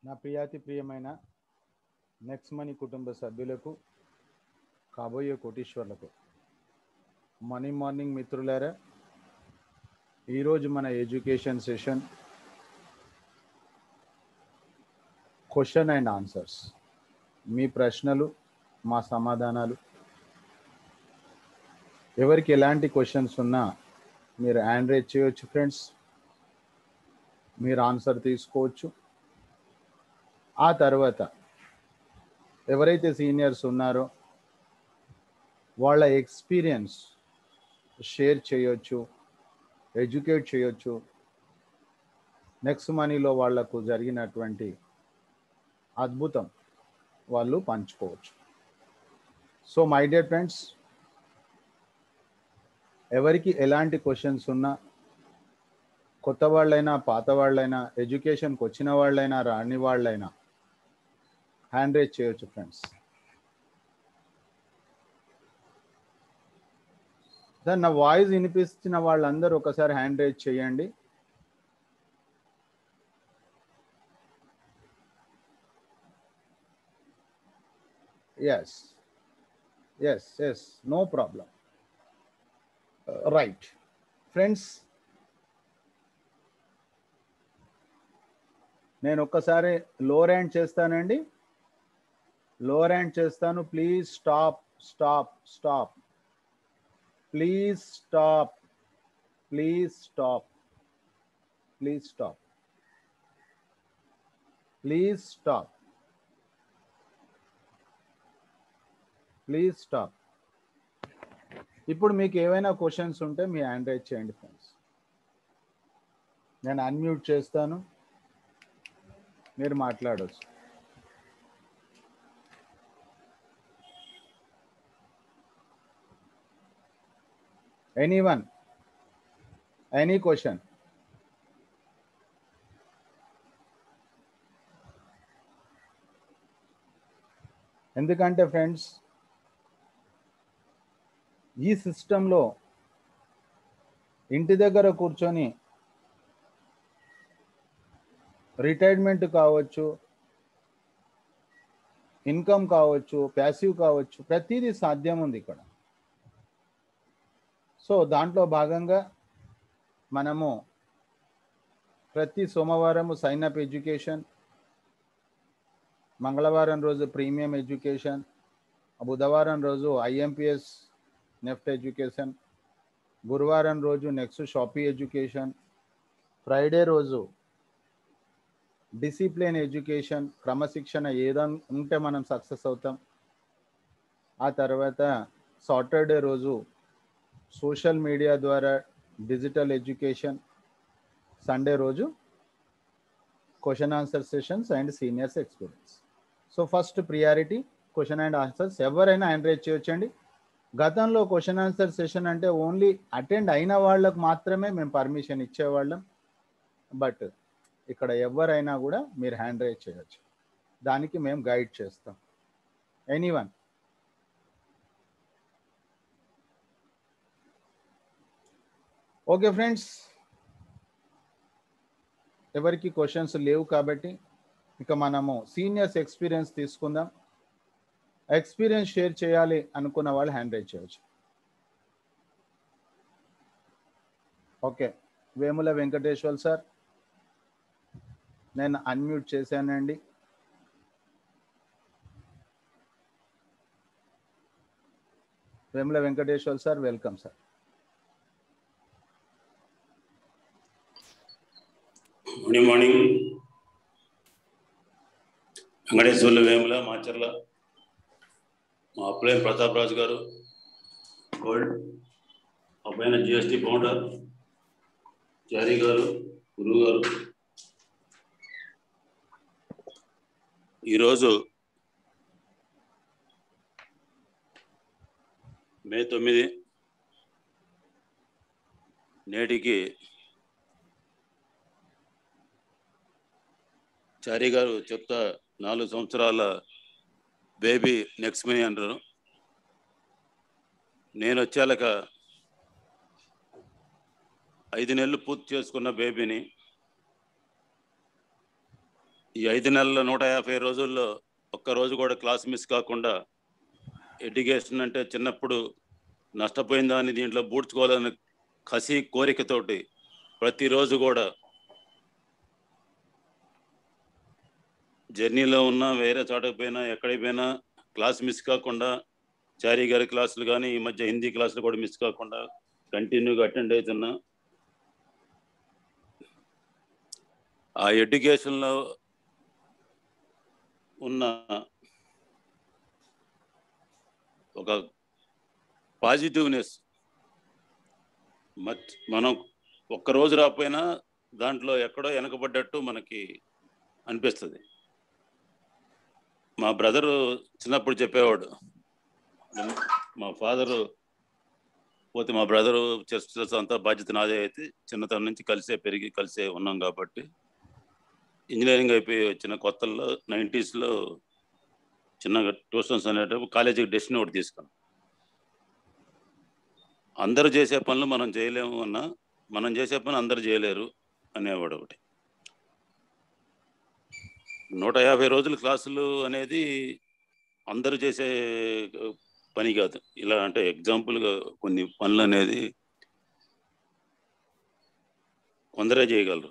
నా ప్రియాతి ప్రియమైన నెక్స్ట్ మనీ కుటుంబ సభ్యులకు కాబోయే కోటీశ్వర్లకు మనీ మార్నింగ్ మిత్రులారా ఈరోజు మన education session question and answers మీ ప్రశ్నలు మా సమాధానాలు ఎవరికి ఎలాంటి క్వశ్చన్స్ ఉన్నా మీరు హ్యాండ్ రేజ్ చేయొచ్చు ఫ్రెండ్స్ మీరు ఆన్సర్ తీసుకోవచ్చు ఆ తర్వాత ఎవరైతే సీనియర్స్ ఉన్నారో వాళ్ళ ఎక్స్పీరియన్స్ షేర్ చేయొచ్చు ఎడ్యుకేట్ చేయొచ్చు నెక్స్ట్ మనీలో వాళ్లకు జరిగినటువంటి అద్భుతం వాళ్ళు పంచుకోవచ్చు సో మై డియర్ ఫ్రెండ్స్ ఎవరికి ఎలాంటి క్వశ్చన్స్ ఉన్నా కొత్త వాళ్ళైనా పాత వాళ్ళైనా ఎడ్యుకేషన్కి వచ్చిన వాళ్ళైనా రాని వాళ్ళైనా హ్యాండ్ రేజ్ చేయొచ్చు ఫ్రెండ్స్ సార్ నా వాయిస్ వినిపిస్తున్న వాళ్ళందరూ ఒకసారి హ్యాండ్ రేజ్ చేయండి yes yes yes no problem right friends నేను ఒక్కసారి లోవర్ హ్యాండ్ చేస్తానండి లోవర్ హ్యాండ్ చేస్తాను please stop stop stop please stop please stop please stop please stop please stop ఇప్పుడు మీకు ఏవైనా క్వశ్చన్స్ ఉంటే మీ హ్యాండ్ రైజ్ చేయండి ఫ్రెండ్స్ నేను అన్మ్యూట్ చేస్తాను మీరు మాట్లాడవచ్చు ఎనీ వన్ ఎనీ క్వశ్చన్ ఎందుకంటే ఫ్రెండ్స్ ఈ సిస్టంలో ఇంటి దగ్గర కూర్చొని రిటైర్మెంట్ కావచ్చు ఇన్కమ్ కావచ్చు ప్యాసివ్ కావచ్చు ప్రతిదీ సాధ్యం ఉంది ఇక్కడ సో దాంట్లో భాగంగా మనము ప్రతి సోమవారము సైన్ అప్ ఎడ్యుకేషన్ మంగళవారం రోజు ప్రీమియం ఎడ్యుకేషన్ బుధవారం రోజు ఐఎంపిఎస్ నెఫ్ట్ ఎడ్యుకేషన్ గురువారం రోజు నెక్స్ట్ షాపీ ఎడ్యుకేషన్ ఫ్రైడే రోజు డిసిప్లిన్ ఎడ్యుకేషన్ క్రమశిక్షణ ఏదైనా ఉంటే మనం సక్సెస్ అవుతాం ఆ తర్వాత సాటర్డే రోజు సోషల్ మీడియా ద్వారా డిజిటల్ ఎడ్యుకేషన్ సండే రోజు question answer sessions and seniors experience so first priority question and answers ఎవరైనా హ్యాండ్ రేజ్ చేయొచ్చండి గతంలో క్వశ్చన్ ఆన్సర్ సెషన్ అంటే ఓన్లీ అటెండ్ అయిన వాళ్ళకు మాత్రమే మేము పర్మిషన్ ఇచ్చేవాళ్ళం బట్ ఇక్కడ ఎవరైనా కూడా మీరు హ్యాండ్ రైజ్ చేయొచ్చు దానికి మేము గైడ్ చేస్తాం ఎనీ వన్ ఓకే ఫ్రెండ్స్ ఎవరికి క్వశ్చన్స్ లేవు కాబట్టి ఇక మనము సీనియర్స్ ఎక్స్పీరియన్స్ తీసుకుందాం ఎక్స్పీరియన్స్ షేర్ చేయాలి అనుకున్న వాళ్ళు హ్యాండ్ రైజ్ చేయవచ్చు ఓకే వేముల వెంకటేశ్వర్ సార్ నేను అన్మ్యూట్ చేశానండి Vemula Venkateshwar sir welcome sir morning morning Venkateshwarlu Vemula Macharla మా అప్లైన్ ప్రతాప్ రాజు గారు గోల్డ్ అబ్బాయిన జిఎస్టి ఫౌండర్ జారీ గారు గురువు గారు ఈరోజు మే తొమ్మిది నేటికి చారీ గారు చెప్తా నాలుగు సంవత్సరాల బేబీ నెక్స్ట్ మనీ అంటారు నేను వచ్చాక ఐదు నెలలు పూర్తి చేసుకున్న బేబీని ఈ ఐదు నెలల నూట యాభై రోజుల్లో ఒక్క రోజు కూడా క్లాస్ మిస్ కాకుండా ఎడ్యుకేషన్ అంటే చిన్నప్పుడు నష్టపోయిన దాన్ని దీంట్లో పూడ్చుకోవాలని కసి కోరికతోటి ప్రతిరోజు కూడా జర్నీలో ఉన్నా వేరే చోటకి పోయినా ఎక్కడికి పోయినా క్లాస్ మిస్ కాకుండా చారీ గారి క్లాసులు కానీ ఈ మధ్య హిందీ క్లాసులు కూడా మిస్ కాకుండా కంటిన్యూగా అటెండ్ అవుతున్నా ఆ ఎడ్యుకేషన్లో ఉన్న ఒక పాజిటివ్నెస్ మనం ఒక్కరోజు రాకపోయినా దాంట్లో ఎక్కడో వెనకబడ్డట్టు మనకి అనిపిస్తుంది మా బ్రదరు చిన్నప్పుడు చెప్పేవాడు మా ఫాదరు పోతే మా బ్రదరు చర్చ్ అంతా బాధ్యత నాదే అయితే చిన్నతనం నుంచి కలిసే పెరిగి కలిసే ఉన్నాం కాబట్టి ఇంజనీరింగ్ అయిపోయి వచ్చిన కొత్తల్లో నైంటీస్లో చిన్నగా ట్యూషన్స్ అనేటప్పుడు కాలేజీకి డెస్టినీ ఒకటి తీసుకున్నాం అందరూ చేసే పనులు మనం చేయలేము అన్నా మనం చేసే పని అందరు చేయలేరు అనేవాడు ఒకటి నూట యాభై రోజుల క్లాసులు అనేది అందరూ చేసే పని కాదు ఇలా అంటే ఎగ్జాంపుల్గా కొన్ని పనులు అనేది కొందరే చేయగలరు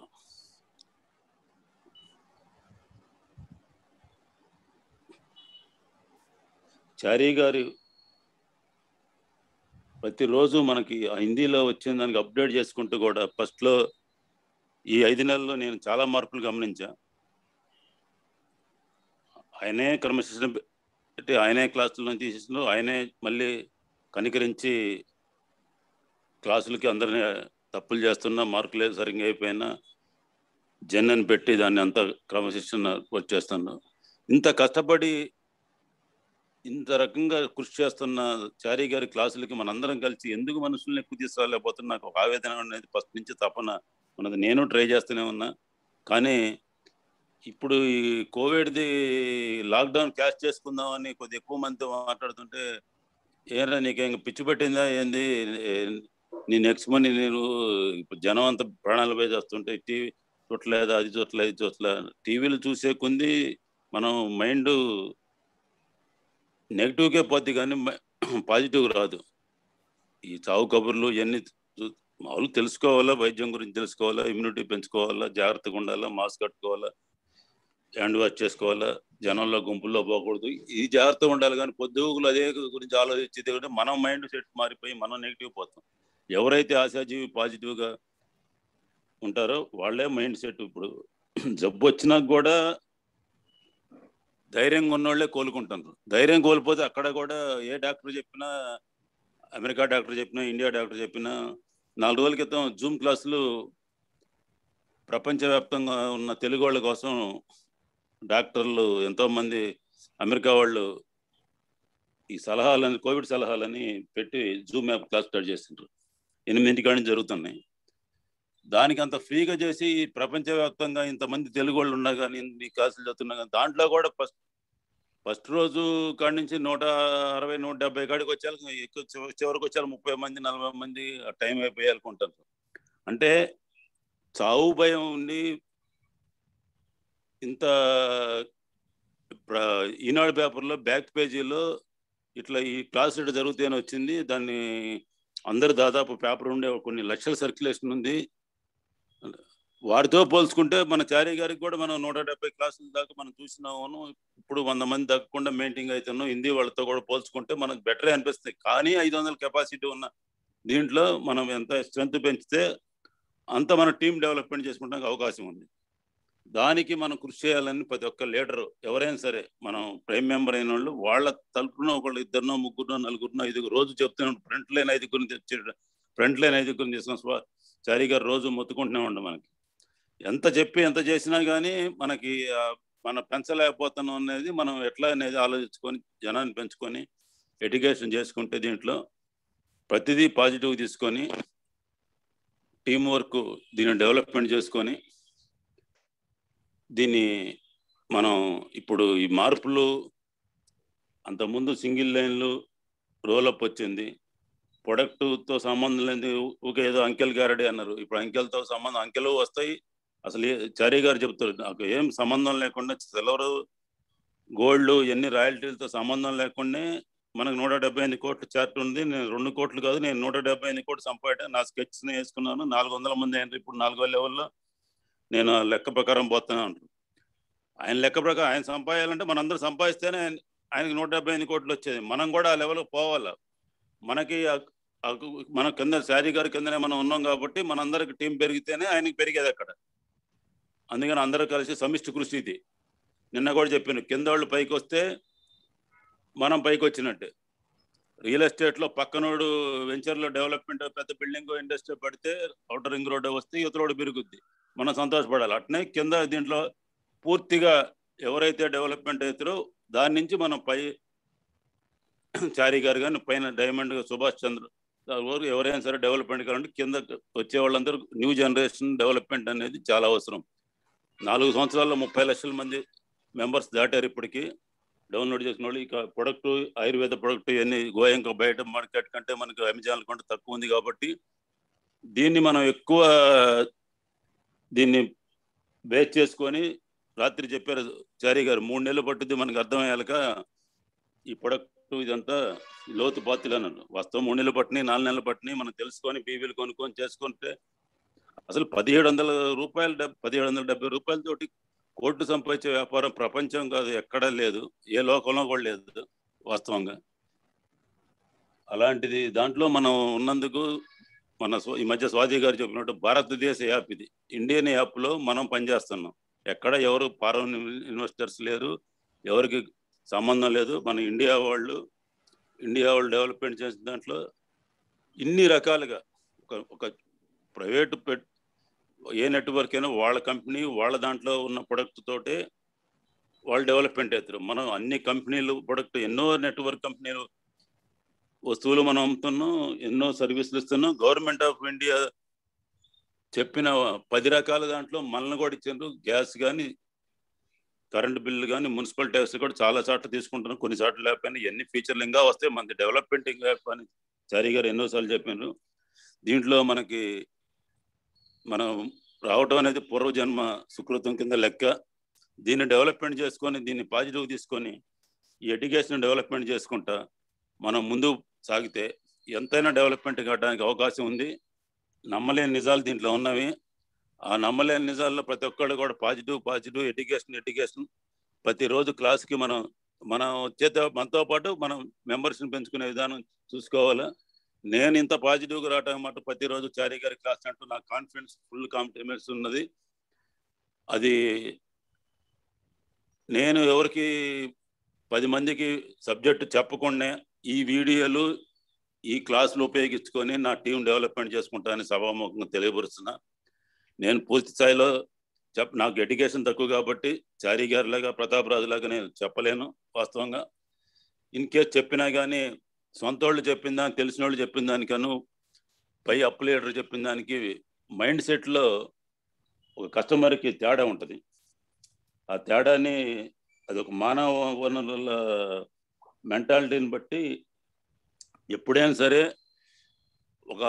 చారీ గారి ప్రతిరోజు మనకి ఆ హిందీలో వచ్చిన దానికి అప్డేట్ చేసుకుంటూ కూడా ఫస్ట్లో ఈ ఐదు నెలల్లో నేను చాలా మార్పులు గమనించా ఆయనే క్రమశిక్షణ పెట్టి ఆయనే క్లాసులను తీసేసిన ఆయనే మళ్ళీ కనికరించి క్లాసులకి అందరినీ తప్పులు చేస్తున్నా మార్కులు సరిగ్గా అయిపోయినా జన్నని పెట్టి దాన్ని అంత క్రమశిక్షణ వచ్చేస్తున్నా ఇంత కష్టపడి ఇంత రకంగా కృషి చేస్తున్న చారీ గారి క్లాసులకి మనందరం కలిసి ఎందుకు మనుషుల్ని ఎక్కువ తీసుకురాలేకపోతున్నా నాకు ఒక ఆవేదన అనేది ఫస్ట్ నుంచి తపన ఉన్నది నేను ట్రై చేస్తూనే ఉన్నా కానీ ఇప్పుడు ఈ కోవిడ్ది లాక్డౌన్ క్యాష్ చేసుకుందామని కొద్ది ఎక్కువ మందితో మాట్లాడుతుంటే ఏరా నీకేం పిచ్చి పెట్టిందా ఏంది నీ నెక్స్ట్ మనీ నేను ఇప్పుడు జనం అంతా ప్రాణాలు పోయి చేస్తుంటే టీవీ చూడలేదు అది చూడలేదు ఇది చూడలేదు టీవీలు చూసే కొంది మనం మైండ్ నెగిటివ్కే పోద్ది కానీ పాజిటివ్ రాదు ఈ చావు కబుర్లు ఇవన్నీ మామూలు తెలుసుకోవాలా వైద్యం గురించి తెలుసుకోవాలా ఇమ్యూనిటీ పెంచుకోవాలా జాగ్రత్తగా ఉండాలా మాస్క్ కట్టుకోవాలా హ్యాండ్ వాష్ చేసుకోవాలా జనంలో గుంపుల్లో పోకూడదు ఇది జాగ్రత్తగా ఉండాలి కానీ పొద్దుగులు అదే గురించి ఆలోచించేది కూడా మనం మైండ్ సెట్ మారిపోయి మనం నెగిటివ్ పోతాం ఎవరైతే ఆశాజీవి పాజిటివ్గా ఉంటారో వాళ్ళే మైండ్ సెట్ ఇప్పుడు జబ్బు వచ్చినా కూడా ధైర్యంగా ఉన్నోళ్ళే కోలుకుంటున్నారు ధైర్యం కోల్పోతే అక్కడ కూడా ఏ డాక్టర్ చెప్పినా అమెరికా డాక్టర్ చెప్పినా ఇండియా డాక్టర్ చెప్పినా నాలుగు రోజుల క్రితం జూమ్ క్లాసులు ప్రపంచవ్యాప్తంగా ఉన్న తెలుగు వాళ్ళ కోసం డాక్టర్లు ఎంతోమంది అమెరికా వాళ్ళు ఈ సలహాలని కోవిడ్ సలహాలని పెట్టి జూమ్ యాప్ క్లాస్ స్టార్ట్ చేస్తుంటారు ఎనిమిదింటి కాడి నుంచి జరుగుతున్నాయి దానికి అంత ఫ్రీగా చేసి ప్రపంచవ్యాప్తంగా ఇంతమంది తెలుగు వాళ్ళు ఉన్నా కానీ ఈ క్లాసులు చదువుతున్నా కానీ దాంట్లో కూడా ఫస్ట్ ఫస్ట్ రోజు కాడి నుంచి నూట అరవై నూట డెబ్బై కాడికి వచ్చేయాలి ఎక్కువ చివరికి వచ్చేయాలి ముప్పై మంది నలభై మంది టైం అయిపోయాలనుకుంటారు అంటే చావు భయం ఉండి ఇంత ఈనాడు పేపర్లో బ్యాక్ పేజీలో ఇట్లా ఈ క్లాస్ ఇట్లా జరుగుతాయని వచ్చింది దాన్ని అందరు దాదాపు పేపర్ ఉండే కొన్ని లక్షల సర్క్యులేషన్ ఉంది వారితో పోల్చుకుంటే మన చారీ గారికి కూడా మనం నూట డెబ్బై క్లాసుల దాకా మనం చూసినాము ఇప్పుడు వంద మంది తగ్గకుండా మెయింటైన్ అవుతున్నాం హిందీ వాళ్ళతో కూడా పోల్చుకుంటే మనకు బెటరే అనిపిస్తుంది కానీ ఐదు వందల కెపాసిటీ ఉన్న దీంట్లో మనం ఎంత స్ట్రెంత్ పెంచితే అంత మన టీం డెవలప్మెంట్ చేసుకుంటానికి అవకాశం ఉంది దానికి మనం కృషి చేయాలని ప్రతి ఒక్క లీడర్ ఎవరైనా సరే మనం ప్రైమ్ మెంబర్ అయిన వాళ్ళు వాళ్ళ తలుపున ఒకళ్ళు ఇద్దరినో ముగ్గురునో నలుగురినో ఐదుగురు రోజు చెప్తున్నాం ఫ్రంట్ లైన్ ఐదుగురిని తెచ్చి ఫ్రంట్ లైన్ ఐదుగురిని తీసుకున్న చారీ గారు రోజు మొత్తుకుంటూనే ఉండే మనకి ఎంత చెప్పి ఎంత చేసినా కానీ మనకి మన పెంచలేకపోతున్నాం అనేది మనం ఎట్లా అనేది ఆలోచించుకొని జనాన్ని పెంచుకొని ఎడ్యుకేషన్ చేసుకుంటే దీంట్లో ప్రతిదీ పాజిటివ్ తీసుకొని టీం వర్క్ దీన్ని డెవలప్మెంట్ చేసుకొని దీన్ని మనం ఇప్పుడు ఈ మార్పులు అంతకుముందు సింగిల్ లైన్లు రోలప్ వచ్చింది ప్రొడక్ట్తో సంబంధం లేని ఊకే ఏదో అంకెల్ గారడే అన్నారు ఇప్పుడు అంకెల్తో సంబంధం అంకెలు వస్తాయి అసలు ఏ- చారి గారు చెప్తారు నాకు ఏం సంబంధం లేకుండా సిల్వర్ గోల్డ్ ఎన్ని రాయల్టీలతో సంబంధం లేకుండా మనకు నూట డెబ్బై ఎనిమిది కోట్ల చార్ట్ ఉంది నేను రెండు కోట్లు కాదు నేను నూట డెబ్బై ఎనిమిది కోట్లు సంపాడా నా స్కెచ్ వేసుకున్నాను నాలుగు వందల మంది అయినారు ఇప్పుడు నాలుగో లెవెల్లో నేను ఆ లెక్క ప్రకారం పోతున్నాను ఆయన లెక్క ప్రకారం ఆయన సంపాదించాలంటే మనందరూ సంపాదిస్తేనే ఆయన- ఆయనకి నూట డెబ్బై ఎనిమిది కోట్లు వచ్చేది మనం కూడా ఆ లెవెల్కి పోవాలి మనకి ఆ- ఆ- మన కింద శారీ గారి కిందనే మనం ఉన్నాం కాబట్టి మనందరికి టీం పెరిగితేనే ఆయనకి పెరిగేది అక్కడ అందుకని అందరూ కలిసి సమిష్టి కృషి ఇది నిన్న కూడా చెప్పాను కింద వాళ్ళు పైకి వస్తే మనం పైకి వచ్చినట్టే రియల్ ఎస్టేట్లో పక్కనోడు వెంచర్లో డెవలప్మెంట్ పెద్ద బిల్డింగ్ ఇండస్ట్రీ పడితే అవుటర్ రింగ్ రోడ్ వస్తే యువతలోడు పెరుగుద్ది మనం సంతోషపడాలి అట్నే కింద దీంట్లో పూర్తిగా ఎవరైతే డెవలప్మెంట్ అవుతారో దాని నుంచి మనం పై చారి గారు కానీ పైన డైమండ్ సుభాష్ చంద్ర గారు ఎవరైనా సరే డెవలప్మెంట్ కావాలంటే కింద వచ్చే వాళ్ళందరూ న్యూ జనరేషన్ డెవలప్మెంట్ అనేది చాలా అవసరం నాలుగు సంవత్సరాల్లో ముప్పై లక్షల మంది మెంబర్స్ దాటారు ఇప్పటికి డౌన్లోడ్ చేసిన వాళ్ళు ఇక ప్రొడక్ట్ ఆయుర్వేద ప్రొడక్ట్ ఇవన్నీ గోయంక బయట మార్కెట్ కంటే మనకు అమెజాన్ కంటే తక్కువ ఉంది కాబట్టి దీన్ని మనం ఎక్కువ దీన్ని బేస్ చేసుకొని రాత్రి చెప్పారు చారి గారు మూడు నెలలు పట్టుద్ది మనకు అర్థమయ్యాక ఈ ప్రొడక్ట్ ఇదంతా లోతు పాతులు అన్నారు వాస్తవం మూడు నెలలు పట్టినాయి నాలుగు నెలలు పట్టినాయి మనం తెలుసుకొని బీవీలు కొనుక్కొని చేసుకుంటే అసలు పదిహేడు వందల రూపాయలు డెబ్ పదిహేడు వందల డెబ్బై రూపాయలతోటి కోట్లు సంపాదించే వ్యాపారం ప్రపంచం కాదు ఎక్కడా లేదు ఏ లోకంలో కూడా లేదు వాస్తవంగా అలాంటిది దాంట్లో మనం ఉన్నందుకు మన స్వ- ఈ మధ్య స్వాతి గారు చెప్పినట్టు భారతదేశ యాప్ ఇది ఇండియన్ యాప్లో మనం పనిచేస్తున్నాం ఎక్కడ ఎవరు ఫారెన్ ఇన్వెస్టర్స్ లేరు ఎవరికి సంబంధం లేదు మన ఇండియా వాళ్ళు ఇండియా వాళ్ళు డెవలప్మెంట్ చేసిన దాంట్లో ఇన్ని రకాలుగా ఒక ఒక ప్రైవేట్ పెట్ ఏ నెట్వర్క్ అయినా వాళ్ళ కంపెనీ వాళ్ళ దాంట్లో ఉన్న ప్రొడక్ట్ తోటే వాళ్ళు డెవలప్మెంట్ అవుతారు మనం అన్ని కంపెనీలు ప్రొడక్ట్ ఎన్నో నెట్వర్క్ కంపెనీలు వస్తువులు మనం అమ్ముతున్నాం ఎన్నో సర్వీసులు ఇస్తున్నాం గవర్నమెంట్ ఆఫ్ ఇండియా చెప్పిన పది రకాల దాంట్లో మనల్ని కూడా ఇచ్చారు గ్యాస్ కానీ కరెంట్ బిల్లు కానీ మున్సిపల్ ట్యాక్స్ కూడా చాలా చోట్ల తీసుకుంటున్నాం కొన్ని చోట్ల లేకపోయినా ఎన్ని ఫీచర్లు ఇంకా వస్తే మనది డెవలప్మెంట్ ఇంకా అని చారి గారు ఎన్నోసార్లు చెప్పారు దీంట్లో మనకి మనం రావటం అనేది పూర్వజన్మ సుకృతం కింద లెక్క దీన్ని డెవలప్మెంట్ చేసుకొని దీన్ని పాజిటివ్ తీసుకొని ఈ ఎడ్యుకేషన్ డెవలప్మెంట్ చేసుకుంటా మనం ముందు సాగితే ఎంతైనా డెవలప్మెంట్ కావడానికి అవకాశం ఉంది నమ్మలేని నిజాలు దీంట్లో ఉన్నవి ఆ నమ్మలేని నిజాల్లో ప్రతి ఒక్కళ్ళు కూడా పాజిటివ్ పాజిటివ్ ఎడ్యుకేషన్ ఎడ్యుకేషన్ ప్రతిరోజు క్లాస్కి మనం మనం చేత మనతో పాటు మనం మెంబర్స్ని పెంచుకునే విధానం చూసుకోవాలా నేను ఇంత పాజిటివ్గా రావటం మాట ప్రతిరోజు చారీ గారి క్లాస్ అంటూ నాకు కాన్ఫిడెన్స్ ఫుల్ కాన్ఫిడెన్స్ ఉన్నది అది నేను ఎవరికి పది మందికి సబ్జెక్టు చెప్పకుండా ఈ వీడియోలు ఈ క్లాసులు ఉపయోగించుకొని నా టీం డెవలప్మెంట్ చేసుకుంటానని సభాముఖంగా తెలియపరుస్తున్నా నేను పూర్తి స్థాయిలో చెప్ నాకు ఎడ్యుకేషన్ తక్కువ కాబట్టి చారీ గారిలాగా ప్రతాప్ రాజులాగా నేను చెప్పలేను వాస్తవంగా ఇన్ కేస్ చెప్పినా కానీ సొంత వాళ్ళు చెప్పిన దానికి తెలిసిన వాళ్ళు చెప్పిన దానికను పై అప్ లీడర్ చెప్పిన దానికి మైండ్ సెట్లో ఒక కస్టమర్కి తేడా ఉంటుంది ఆ తేడాని అది ఒక మానవ వనరుల మెంటాలిటీని బట్టి ఎప్పుడైనా సరే ఒక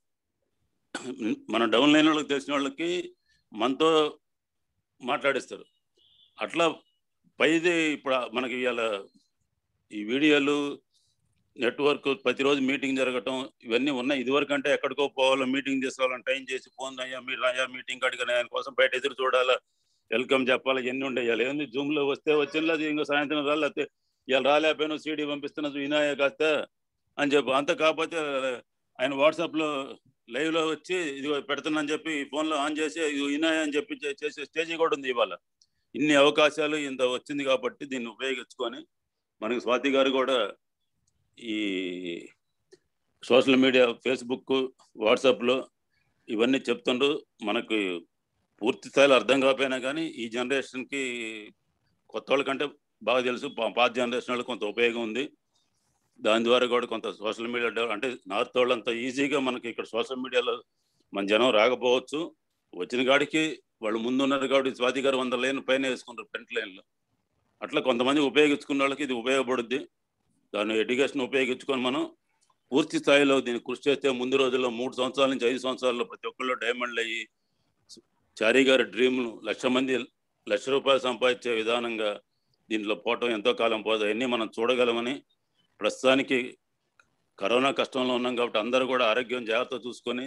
మన డౌన్ లైన్ వాళ్ళకి తెలిసిన వాళ్ళకి మనతో మాట్లాడిస్తారు అట్లా పైది ఇప్పుడు మనకి ఇవాళ ఈ వీడియోలు నెట్వర్క్ ప్రతిరోజు మీటింగ్ జరగటం ఇవన్నీ ఉన్నాయి ఇదివరకు అంటే ఎక్కడికో పోవాలో మీటింగ్ చేసుకోవాలని టైం చేసి ఫోన్ అయ్యా మీరు అయ్యా మీటింగ్ అడిగిన ఆయన కోసం బయట ఎదురు చూడాలా వెల్కమ్ చెప్పాలి ఎన్ని ఉండేయాలి ఏంది జూమ్లో వస్తే వచ్చిన ఇంకో సాయంత్రం రాలేకపోతే ఇవాళ రాలేకపోయినా సీడీ పంపిస్తున్నా వినాయ కాస్త అని చెప్పి అంత కాకపోతే ఆయన వాట్సాప్లో లైవ్లో వచ్చి ఇది పెడుతున్నా అని చెప్పి ఫోన్లో ఆన్ చేసి ఇది వినాయ అని చెప్పి చే- చేసే స్టేజ్ కూడా ఉంది ఇవాళ ఇన్ని అవకాశాలు ఇంత వచ్చింది కాబట్టి దీన్ని ఉపయోగించుకొని మనకి స్వాతి గారు కూడా ఈ సోషల్ మీడియా ఫేస్బుక్ వాట్సాప్లో ఇవన్నీ చెప్తుండ్రు మనకు పూర్తి స్థాయిలో అర్థం కాకపోయినా కానీ ఈ జనరేషన్కి కొత్త వాళ్ళకంటే బాగా తెలుసు పా- పాత జనరేషన్ వాళ్ళకి కొంత ఉపయోగం ఉంది దాని ద్వారా కూడా కొంత సోషల్ మీడియా డెవలప్ అంటే నార్త్ వాళ్ళంతా ఈజీగా మనకి ఇక్కడ సోషల్ మీడియాలో మన జనం రాకపోవచ్చు వచ్చిన కాడికి వాళ్ళు ముందు ఉన్నారు కాబట్టి స్వాతి గారు వంద లైన్ పైన వేసుకుంటారు ఫ్రంట్ లైన్లో అట్లా కొంతమంది ఉపయోగించుకున్న వాళ్ళకి ఇది ఉపయోగపడుద్ది దాన్ని ఎడ్యుకేషన్ ఉపయోగించుకొని మనం పూర్తి స్థాయిలో దీన్ని కృషి చేస్తే ముందు రోజుల్లో మూడు సంవత్సరాల నుంచి ఐదు సంవత్సరాల్లో ప్రతి ఒక్కళ్ళు డైమండ్లు అయ్యి చారీ గారి డ్రీమ్ను లక్ష మంది లక్ష రూపాయలు సంపాదించే విధానంగా దీంట్లో పోవటం ఎంతో కాలం పోదు అవన్నీ మనం చూడగలమని ప్రస్తుతానికి కరోనా కష్టంలో ఉన్నాం కాబట్టి అందరూ కూడా ఆరోగ్యం జాగ్రత్త చూసుకొని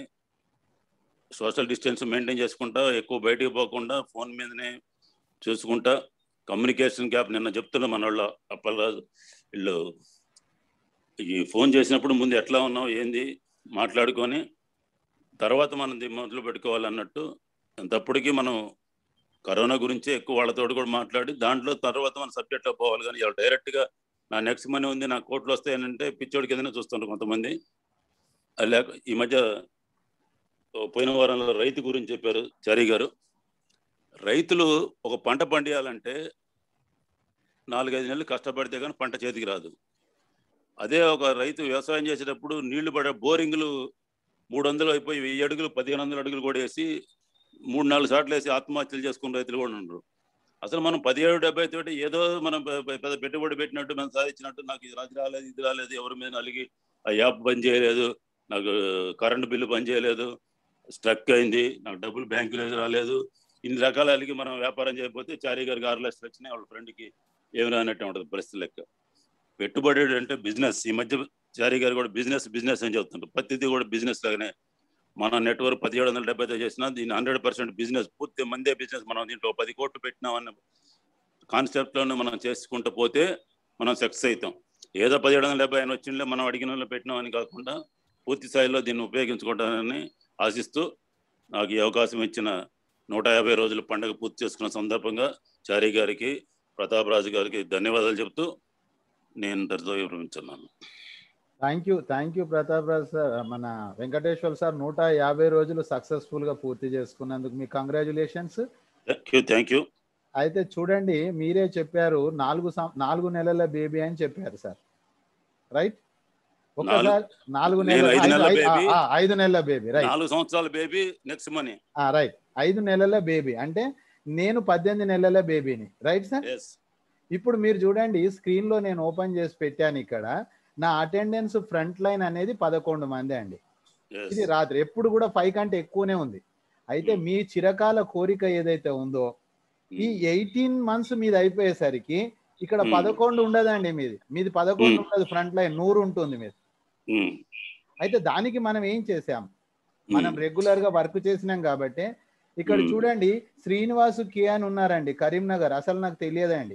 సోషల్ డిస్టెన్స్ మెయింటైన్ చేసుకుంటా ఎక్కువ బయటికి పోకుండా ఫోన్ మీదనే చూసుకుంటా కమ్యూనికేషన్ గ్యాప్ నిన్న చెప్తున్నా మన వాళ్ళు అప్పలరాజు వీళ్ళు ఈ ఫోన్ చేసినప్పుడు ముందు ఎట్లా ఉన్నావు ఏంది మాట్లాడుకొని తర్వాత మనం దీన్ని మొదలు పెట్టుకోవాలన్నట్టు అంతప్పటికీ మనం కరోనా గురించి ఎక్కువ వాళ్ళతో కూడా మాట్లాడి దాంట్లో తర్వాత మన సబ్జెక్ట్లో పోవాలి కానీ ఇలా డైరెక్ట్గా నా నెక్స్ట్ మనీ ఉంది నా కోట్లు వస్తాయనంటే పిచ్చోడి కిందనే చూస్తుంటారు కొంతమంది అది లేక ఈ మధ్య ఓ పోయిన వారంలో రైతు గురించి చెప్పారు చారీ గారు రైతులు ఒక పంట పండియాలంటే నాలుగైదు నెలలు కష్టపడితే కానీ పంట చేతికి రాదు అదే ఒక రైతు వ్యవసాయం చేసేటప్పుడు నీళ్లు పడే బోరింగ్లు మూడు వందలు అయిపోయి వెయ్యి అడుగులు పదిహేను వందల అడుగులు కూడా వేసి మూడు నాలుగు సార్లు వేసి ఆత్మహత్యలు చేసుకున్న రైతులు కూడా ఉండరు అసలు మనం పదిహేడు డెబ్బై తోటి ఏదో మనం పె- పె- పెద్ద పెట్టుబడి పెట్టినట్టు మనం సాధించినట్టు నాకు ఇది రాజు రాలేదు ఇది రాలేదు ఎవరి మీద నలిగి ఆ యాప్ బంద్ చేయలేదు నాకు కరెంటు బిల్లు బంద్ చేయలేదు స్ట్రక్ అయింది నాకు డబ్బులు బ్యాంకులో రాలేదు ఇన్ని రకాల అలిగి మనం వ్యాపారం చేయకపోతే చారీ గారికి ఆరు లక్షలు వచ్చినాయి వాళ్ళ ఫ్రెండ్కి ఏమి రానట్టు ఉంటుంది పరిస్థితి లెక్క పెట్టుబడి అంటే బిజినెస్ ఈ మధ్య చారీ గారు కూడా బిజినెస్ బిజినెస్ అని చెప్తుంటారు ప్రతిదీ కూడా బిజినెస్ లాగానే మన నెట్వర్క్ పదిహేడు వందల డెబ్బైతో చేసినా దీన్ని హండ్రెడ్ పర్సెంట్ బిజినెస్ పూర్తి మందే బిజినెస్ మనం దీంట్లో పది కోట్లు పెట్టినామన్న కాన్సెప్ట్లోనే మనం చేసుకుంటూ పోతే మనం సక్సెస్ అవుతాం ఏదో పదిహేడు వందల డెబ్బై ఆయన వచ్చిండే మనం అడిగిన వాళ్ళు పెట్టినామని కాకుండా పూర్తి స్థాయిలో దీన్ని ఉపయోగించుకుంటానని ఆశిస్తూ నాకు ఈ అవకాశం ఇచ్చిన నూట యాభై రోజుల పండుగ పూర్తి చేసుకున్న సందర్భంగా చారీ గారికి ప్రతాప్ రాజు గారికి ధన్యవాదాలు చెప్తూ నేను ఇంతటితో వివరించున్నాను thank you thank you Pratap Raj sir మన వెంకటేశ్వర్ సార్ నూట యాభై రోజులు సక్సెస్ఫుల్ గా పూర్తి చేసుకున్నందుకు మీ congratulations thank you thank you అయితే చూడండి మీరే చెప్పారు నాలుగు సం- నాలుగు నెలల బేబీ అని చెప్పారు సార్ రైట్ ఒక్కసారి నాలుగు నేను నెలల ఐదు నెలల ఐదు- baby. ఆ, ఆ, ఐదు నెలల బేబీ రైట్ నాలుగు సంవత్సరాల బేబీ నెక్స్ట్ మనీ రైట్ ఐదు నెలల బేబీ అంటే నేను పద్దెనిమిది నెలల బేబీని రైట్ సార్ ఎస్ ఇప్పుడు మీరు చూడండి స్క్రీన్ లో నేను ఓపెన్ చేసి పెట్టాను ఇక్కడ నా అటెండెన్స్ ఫ్రంట్ లైన్ అనేది పదకొండు మంది అండి ఎస్ ఇది రాత్రి ఎప్పుడు కూడా ఫైవ్ కంటే ఎక్కువనే ఉంది అయితే Hmm. మీ చిరకాల కోరిక ఏదైతే ఉందో ఈ ఎయిటీన్ మంత్స్ మీది అయిపోయేసరికి ఇక్కడ Hmm. పదకొండు ఉండదండి మీది మీది పదకొండు Hmm. ఉండదు ఫ్రంట్ లైన్ నూరు ఉంటుంది మీది అయితే దానికి మనం ఏం చేసాం మనం రెగ్యులర్ గా వర్క్ చేసినాం కాబట్టి ఇక్కడ Hmm. చూడండి శ్రీనివాసు కే అని ఉన్నారండి కరీంనగర్ అసలు నాకు తెలియదండి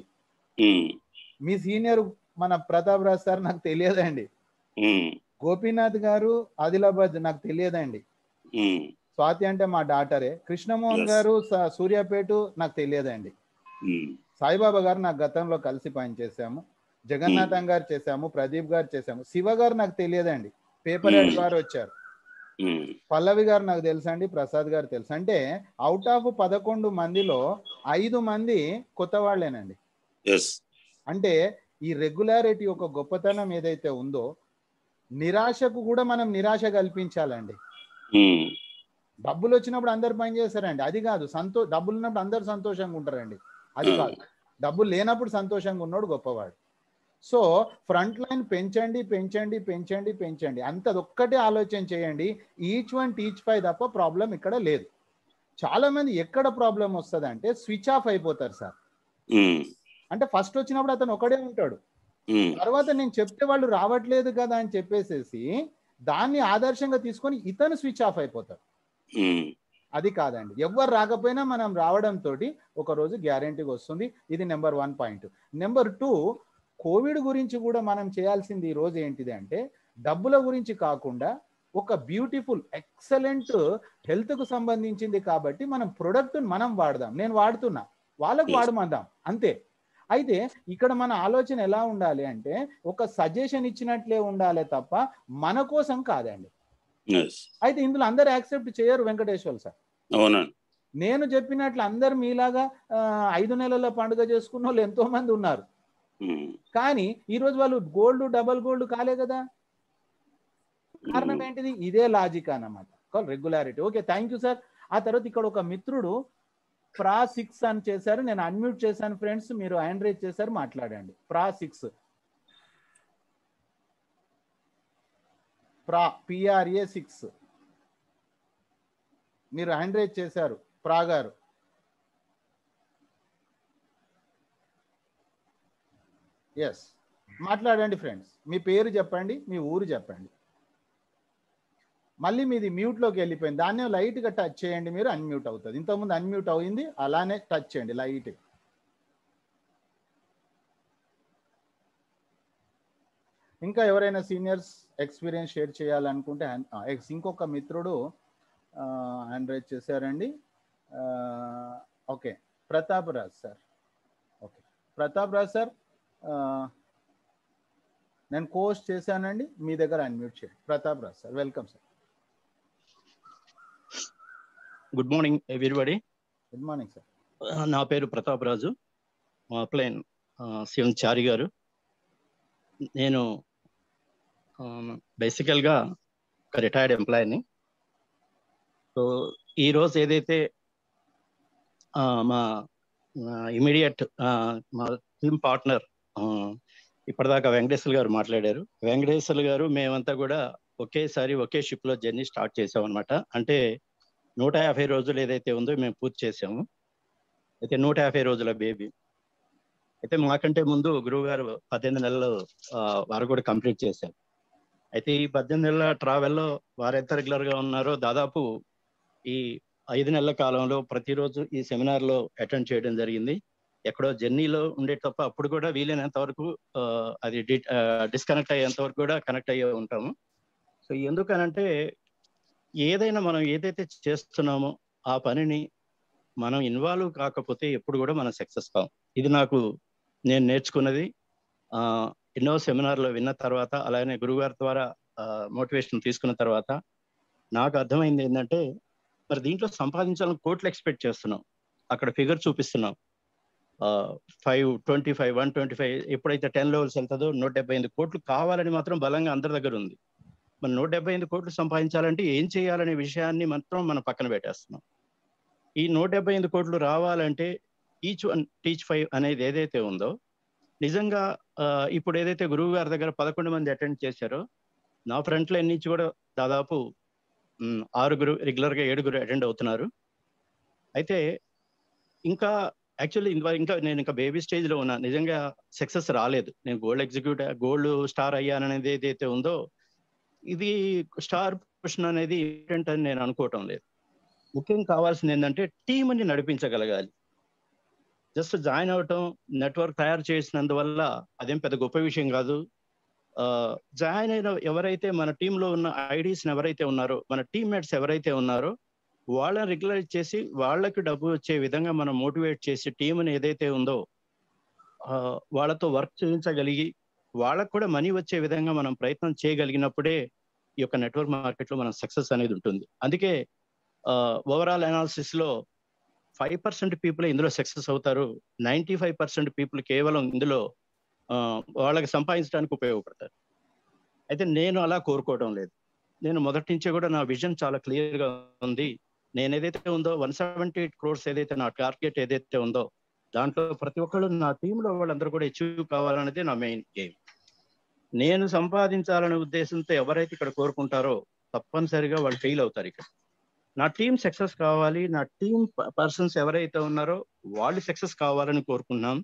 మీ సీనియర్ మన ప్రతాప్ రాజ్ సార్ నాకు తెలియదండి గోపీనాథ్ గారు ఆదిలాబాద్ నాకు తెలియదండి స్వాతి అంటే మా డాటరే కృష్ణమోహన్ Yes. గారు స- సూర్యాపేట నాకు తెలియదండి సాయిబాబా గారు నాకు గతంలో కలిసి పనిచేసాము జగన్నాథం గారు చేశాము ప్రదీప్ గారు చేశాము శివ గారు నాకు తెలియదండి పేపర్ హెడ్ Hmm. గారు వచ్చారు పల్లవి గారు నాకు తెలుసు అండి ప్రసాద్ గారు తెలుసు అంటే అవుట్ ఆఫ్ పదకొండు మందిలో ఐదు మంది కొత్త వాళ్ళేనండి ఎస్ అంటే ఈ రెగ్యులారిటీ యొక్క గొప్పతనం ఏదైతే ఉందో నిరాశకు కూడా మనం నిరాశ కల్పించాలండి డబ్బులు వచ్చినప్పుడు అందరు పని చేస్తారండి అది కాదు సంతో డబ్బులు ఉన్నప్పుడు అందరు సంతోషంగా ఉంటారండి అది Hmm. కాదు డబ్బులు లేనప్పుడు సంతోషంగా ఉన్నాడు గొప్పవాడు సో ఫ్రంట్ లైన్ పెంచండి పెంచండి పెంచండి పెంచండి అంతదొక్కటే ఆలోచన చేయండి ఈచ్ వన్ టీచ్ ఫైవ్ తప్ప ప్రాబ్లం ఇక్కడ లేదు చాలా మంది ఎక్కడ ప్రాబ్లం వస్తుంది అంటే స్విచ్ ఆఫ్ అయిపోతారు సార్ అంటే ఫస్ట్ వచ్చినప్పుడు అతను ఒకడే ఉంటాడు తర్వాత నేను చెప్తే వాళ్ళు రావట్లేదు కదా అని చెప్పేసేసి దాన్ని ఆదర్శంగా తీసుకొని ఇతను స్విచ్ ఆఫ్ అయిపోతారు అది కాదండి ఎవరు రాకపోయినా మనం రావడంతో ఒక రోజు గ్యారంటీగా వస్తుంది ఇది number one point number two Covid గురించి కూడా మనం చేయాల్సింది ఈ రోజు ఏంటిది అంటే డబ్బుల గురించి కాకుండా ఒక బ్యూటిఫుల్ ఎక్సలెంట్ హెల్త్ కు సంబంధించింది కాబట్టి మనం ప్రొడక్ట్ మనం వాడదాం నేను వాడుతున్నా వాళ్ళకు Yes. వాడమందాం అంతే అయితే ఇక్కడ మన ఆలోచన ఎలా ఉండాలి అంటే ఒక సజెషన్ ఇచ్చినట్లే ఉండాలి తప్ప మన కోసం కాదండి ఎస్ అయితే ఇందులో అందరు యాక్సెప్ట్ చేయరు వెంకటేశ్వర్ సార్ అవునండి నేను చెప్పినట్లు అందరు మీలాగా ఆ, ఐదు నెలల పండుగ చేసుకున్న వాళ్ళు ఎంతో మంది ఉన్నారు కానీ ఈ రోజు వాళ్ళు గోల్డ్ డబల్ గోల్డ్ కాలే కదా కారణం ఏంటిది ఇదే లాజిక్ అన్నమాట regularity okay thank you sir ఆ తర్వాత ఇక్కడ ఒక మిత్రుడు ప్రా సిక్స్ అని చేశారు నేను అన్మ్యూట్ చేశాను ఫ్రెండ్స్ మీరు హ్యాండ్ రేజ్ చేశారు మాట్లాడండి ప్రా సిక్స్ ప్రా పిఆర్ఏ సిక్స్ మీరు హ్యాండ్ రేజ్ చేశారు ప్రాగారు ఎస్ మాట్లాడండి ఫ్రెండ్స్ మీ పేరు చెప్పండి మీ ఊరు చెప్పండి మళ్ళీ మీది మ్యూట్లోకి వెళ్ళిపోయింది దాన్ని లైట్గా టచ్ చేయండి మీరు అన్మ్యూట్ అవుతుంది ఇంతకుముందు అన్మ్యూట్ అయింది అలానే టచ్ చేయండి లైట్ ఇంకా ఎవరైనా సీనియర్స్ ఎక్స్పీరియన్స్ షేర్ చేయాలనుకుంటే hand- ఆ, ex- ఇంకొక మిత్రుడు హ్యాండ్ రైజ్ చేశారండి okay Pratap Raj sir okay Pratap Raj sir నేను కోర్స్ చేశానండి మీ దగ్గర అన్మ్యూట్ చేయండి Pratap Raj sir welcome sir good morning everybody good morning sir నా పేరు ప్రతాప్ రాజు మా అప్లైన్ శివం చారి గారు నేను బేసికల్గా ఒక రిటైర్డ్ ఎంప్లాయీని సో ఈరోజు ఏదైతే ఆ, మా ఇమీడియట్ మా టీమ్ పార్ట్నర్ ఇప్పటిదాకా వెంకటేశ్వర గారు మాట్లాడారు వెంకటేశ్వర గారు మేమంతా కూడా ఒకేసారి ఒకే షిప్ లో జర్నీ స్టార్ట్ చేసాం అనమాట అంటే నూట యాభై రోజులు ఏదైతే ఉందో మేము పూర్తి చేసాము అయితే నూట యాభై రోజుల బేబీ అయితే మాకంటే ముందు గురువు గారు పద్దెనిమిది నెలలు ఆ, వారు కూడా కంప్లీట్ చేశారు అయితే ఈ పద్దెనిమిది నెలల ట్రావెల్లో వారు ఎంత రెగ్యులర్ గా ఉన్నారో దాదాపు ఈ ఐదు నెలల కాలంలో ప్రతిరోజు ఈ సెమినార్ లో అటెండ్ చేయడం జరిగింది ఎక్కడో జర్నీలో ఉండే తప్ప అప్పుడు కూడా వీలైనంత వరకు ఆ, అది డిస్కనెక్ట్ అయ్యేంత వరకు కూడా కనెక్ట్ అయ్యే ఉంటాము సో ఎందుకనంటే ఏదైనా మనం ఏదైతే చేస్తున్నామో ఆ పనిని మనం ఇన్వాల్వ్ కాకపోతే ఎప్పుడు కూడా మనం సక్సెస్ కాం ఇది నాకు నేను నేర్చుకున్నది ఆ, ఎన్నో సెమినార్లో విన్న తర్వాత అలాగే గురుగారి ద్వారా మోటివేషన్ తీసుకున్న తర్వాత నాకు అర్థమైంది ఏంటంటే మరి దీంట్లో సంపాదించాలని కోట్లు ఎక్స్పెక్ట్ చేస్తున్నాం అక్కడ ఫిగర్ చూపిస్తున్నాం five twenty five one twenty five ఎప్పుడైతే టెన్ లెవెల్స్ వెళ్తుందో నూట డెబ్బై ఎనిమిది కోట్లు కావాలని మాత్రం బలంగా అందరి దగ్గర ఉంది మన నూట డెబ్బై ఎనిమిది కోట్లు సంపాదించాలంటే ఏం చేయాలనే విషయాన్ని మాత్రం మనం పక్కన పెట్టేస్తున్నాం ఈ నూట డెబ్బై ఎనిమిది కోట్లు రావాలంటే ఈచ్ వన్ టీచ్ ఫైవ్ అనేది ఏదైతే ఉందో నిజంగా ఆ, ఇప్పుడు ఏదైతే గురువు గారి దగ్గర పదకొండు మంది అటెండ్ చేశారో నా ఫ్రంట్ లైన్ నుంచి కూడా దాదాపు మ్, ఆరుగురు రెగ్యులర్ గా ఏడుగురు అటెండ్ అవుతున్నారు అయితే ఇంకా యాక్చువల్లీ ఇంకా నేను ఇంకా బేబీ స్టేజ్ లో ఉన్నా నిజంగా సక్సెస్ రాలేదు నేను గోల్డ్ ఎగ్జిక్యూటివ్ గోల్డ్ స్టార్ అయ్యాననేది ఏదైతే ఉందో ఇది స్టార్ పొజిషన్ అనేది ఏంటంటే నేను అనుకోవటం లేదు ముఖ్యం కావాల్సింది ఏంటంటే టీంని నడిపించగలగాలి జస్ట్ జాయిన్ అవటం నెట్వర్క్ తయారు చేసినందువల్ల అదేం పెద్ద గొప్ప విషయం కాదు జాయిన్ అయిన ఎవరైతే మన టీంలో ఉన్న ఐడీస్ ఎవరైతే ఉన్నారో మన టీమ్మేట్స్ ఎవరైతే ఉన్నారో వాళ్ళని రెగ్యులైజ్ చేసి వాళ్ళకి డబ్బు వచ్చే విధంగా మనం మోటివేట్ చేసి టీంని ఏదైతే ఉందో ఆ, వాళ్ళతో వర్క్ చేయించగలిగి వాళ్ళకు కూడా మనీ వచ్చే విధంగా మనం ప్రయత్నం చేయగలిగినప్పుడే ఈ యొక్క నెట్వర్క్ మార్కెట్ లో మనం సక్సెస్ అనేది ఉంటుంది అందుకే ఓవరాల్ అనాలిసిస్ లో ఫైవ్ పర్సెంట్ పీపుల్ ఇందులో సక్సెస్ అవుతారు నైంటీ ఫైవ్ పర్సెంట్ పీపుల్ కేవలం ఇందులో ఆ, వాళ్ళకి సంపాదించడానికి ఉపయోగపడతారు అయితే నేను అలా కోరుకోవడం లేదు నేను మొదటి నుంచే కూడా నా విజన్ చాలా క్లియర్ గా ఉంది నేను ఏదైతే ఉందో వన్ సెవెంటీ ఎయిట్ క్రోర్స్ ఏదైతే నా టార్గెట్ ఏదైతే ఉందో దాంట్లో ప్రతి ఒక్కళ్ళు నా టీంలో వాళ్ళందరూ కూడా అచీవ్ కావాలనేది నా మెయిన్ గేమ్ నేను సంపాదించాలనే ఉద్దేశంతో ఎవరైతే ఇక్కడ కోరుకుంటారో తప్పనిసరిగా వాళ్ళు ఫెయిల్ అవుతారు ఇక్కడ నా టీం సక్సెస్ కావాలి నా టీం పర్సన్స్ ఎవరైతే ఉన్నారో వాళ్ళు సక్సెస్ కావాలని కోరుకున్నాం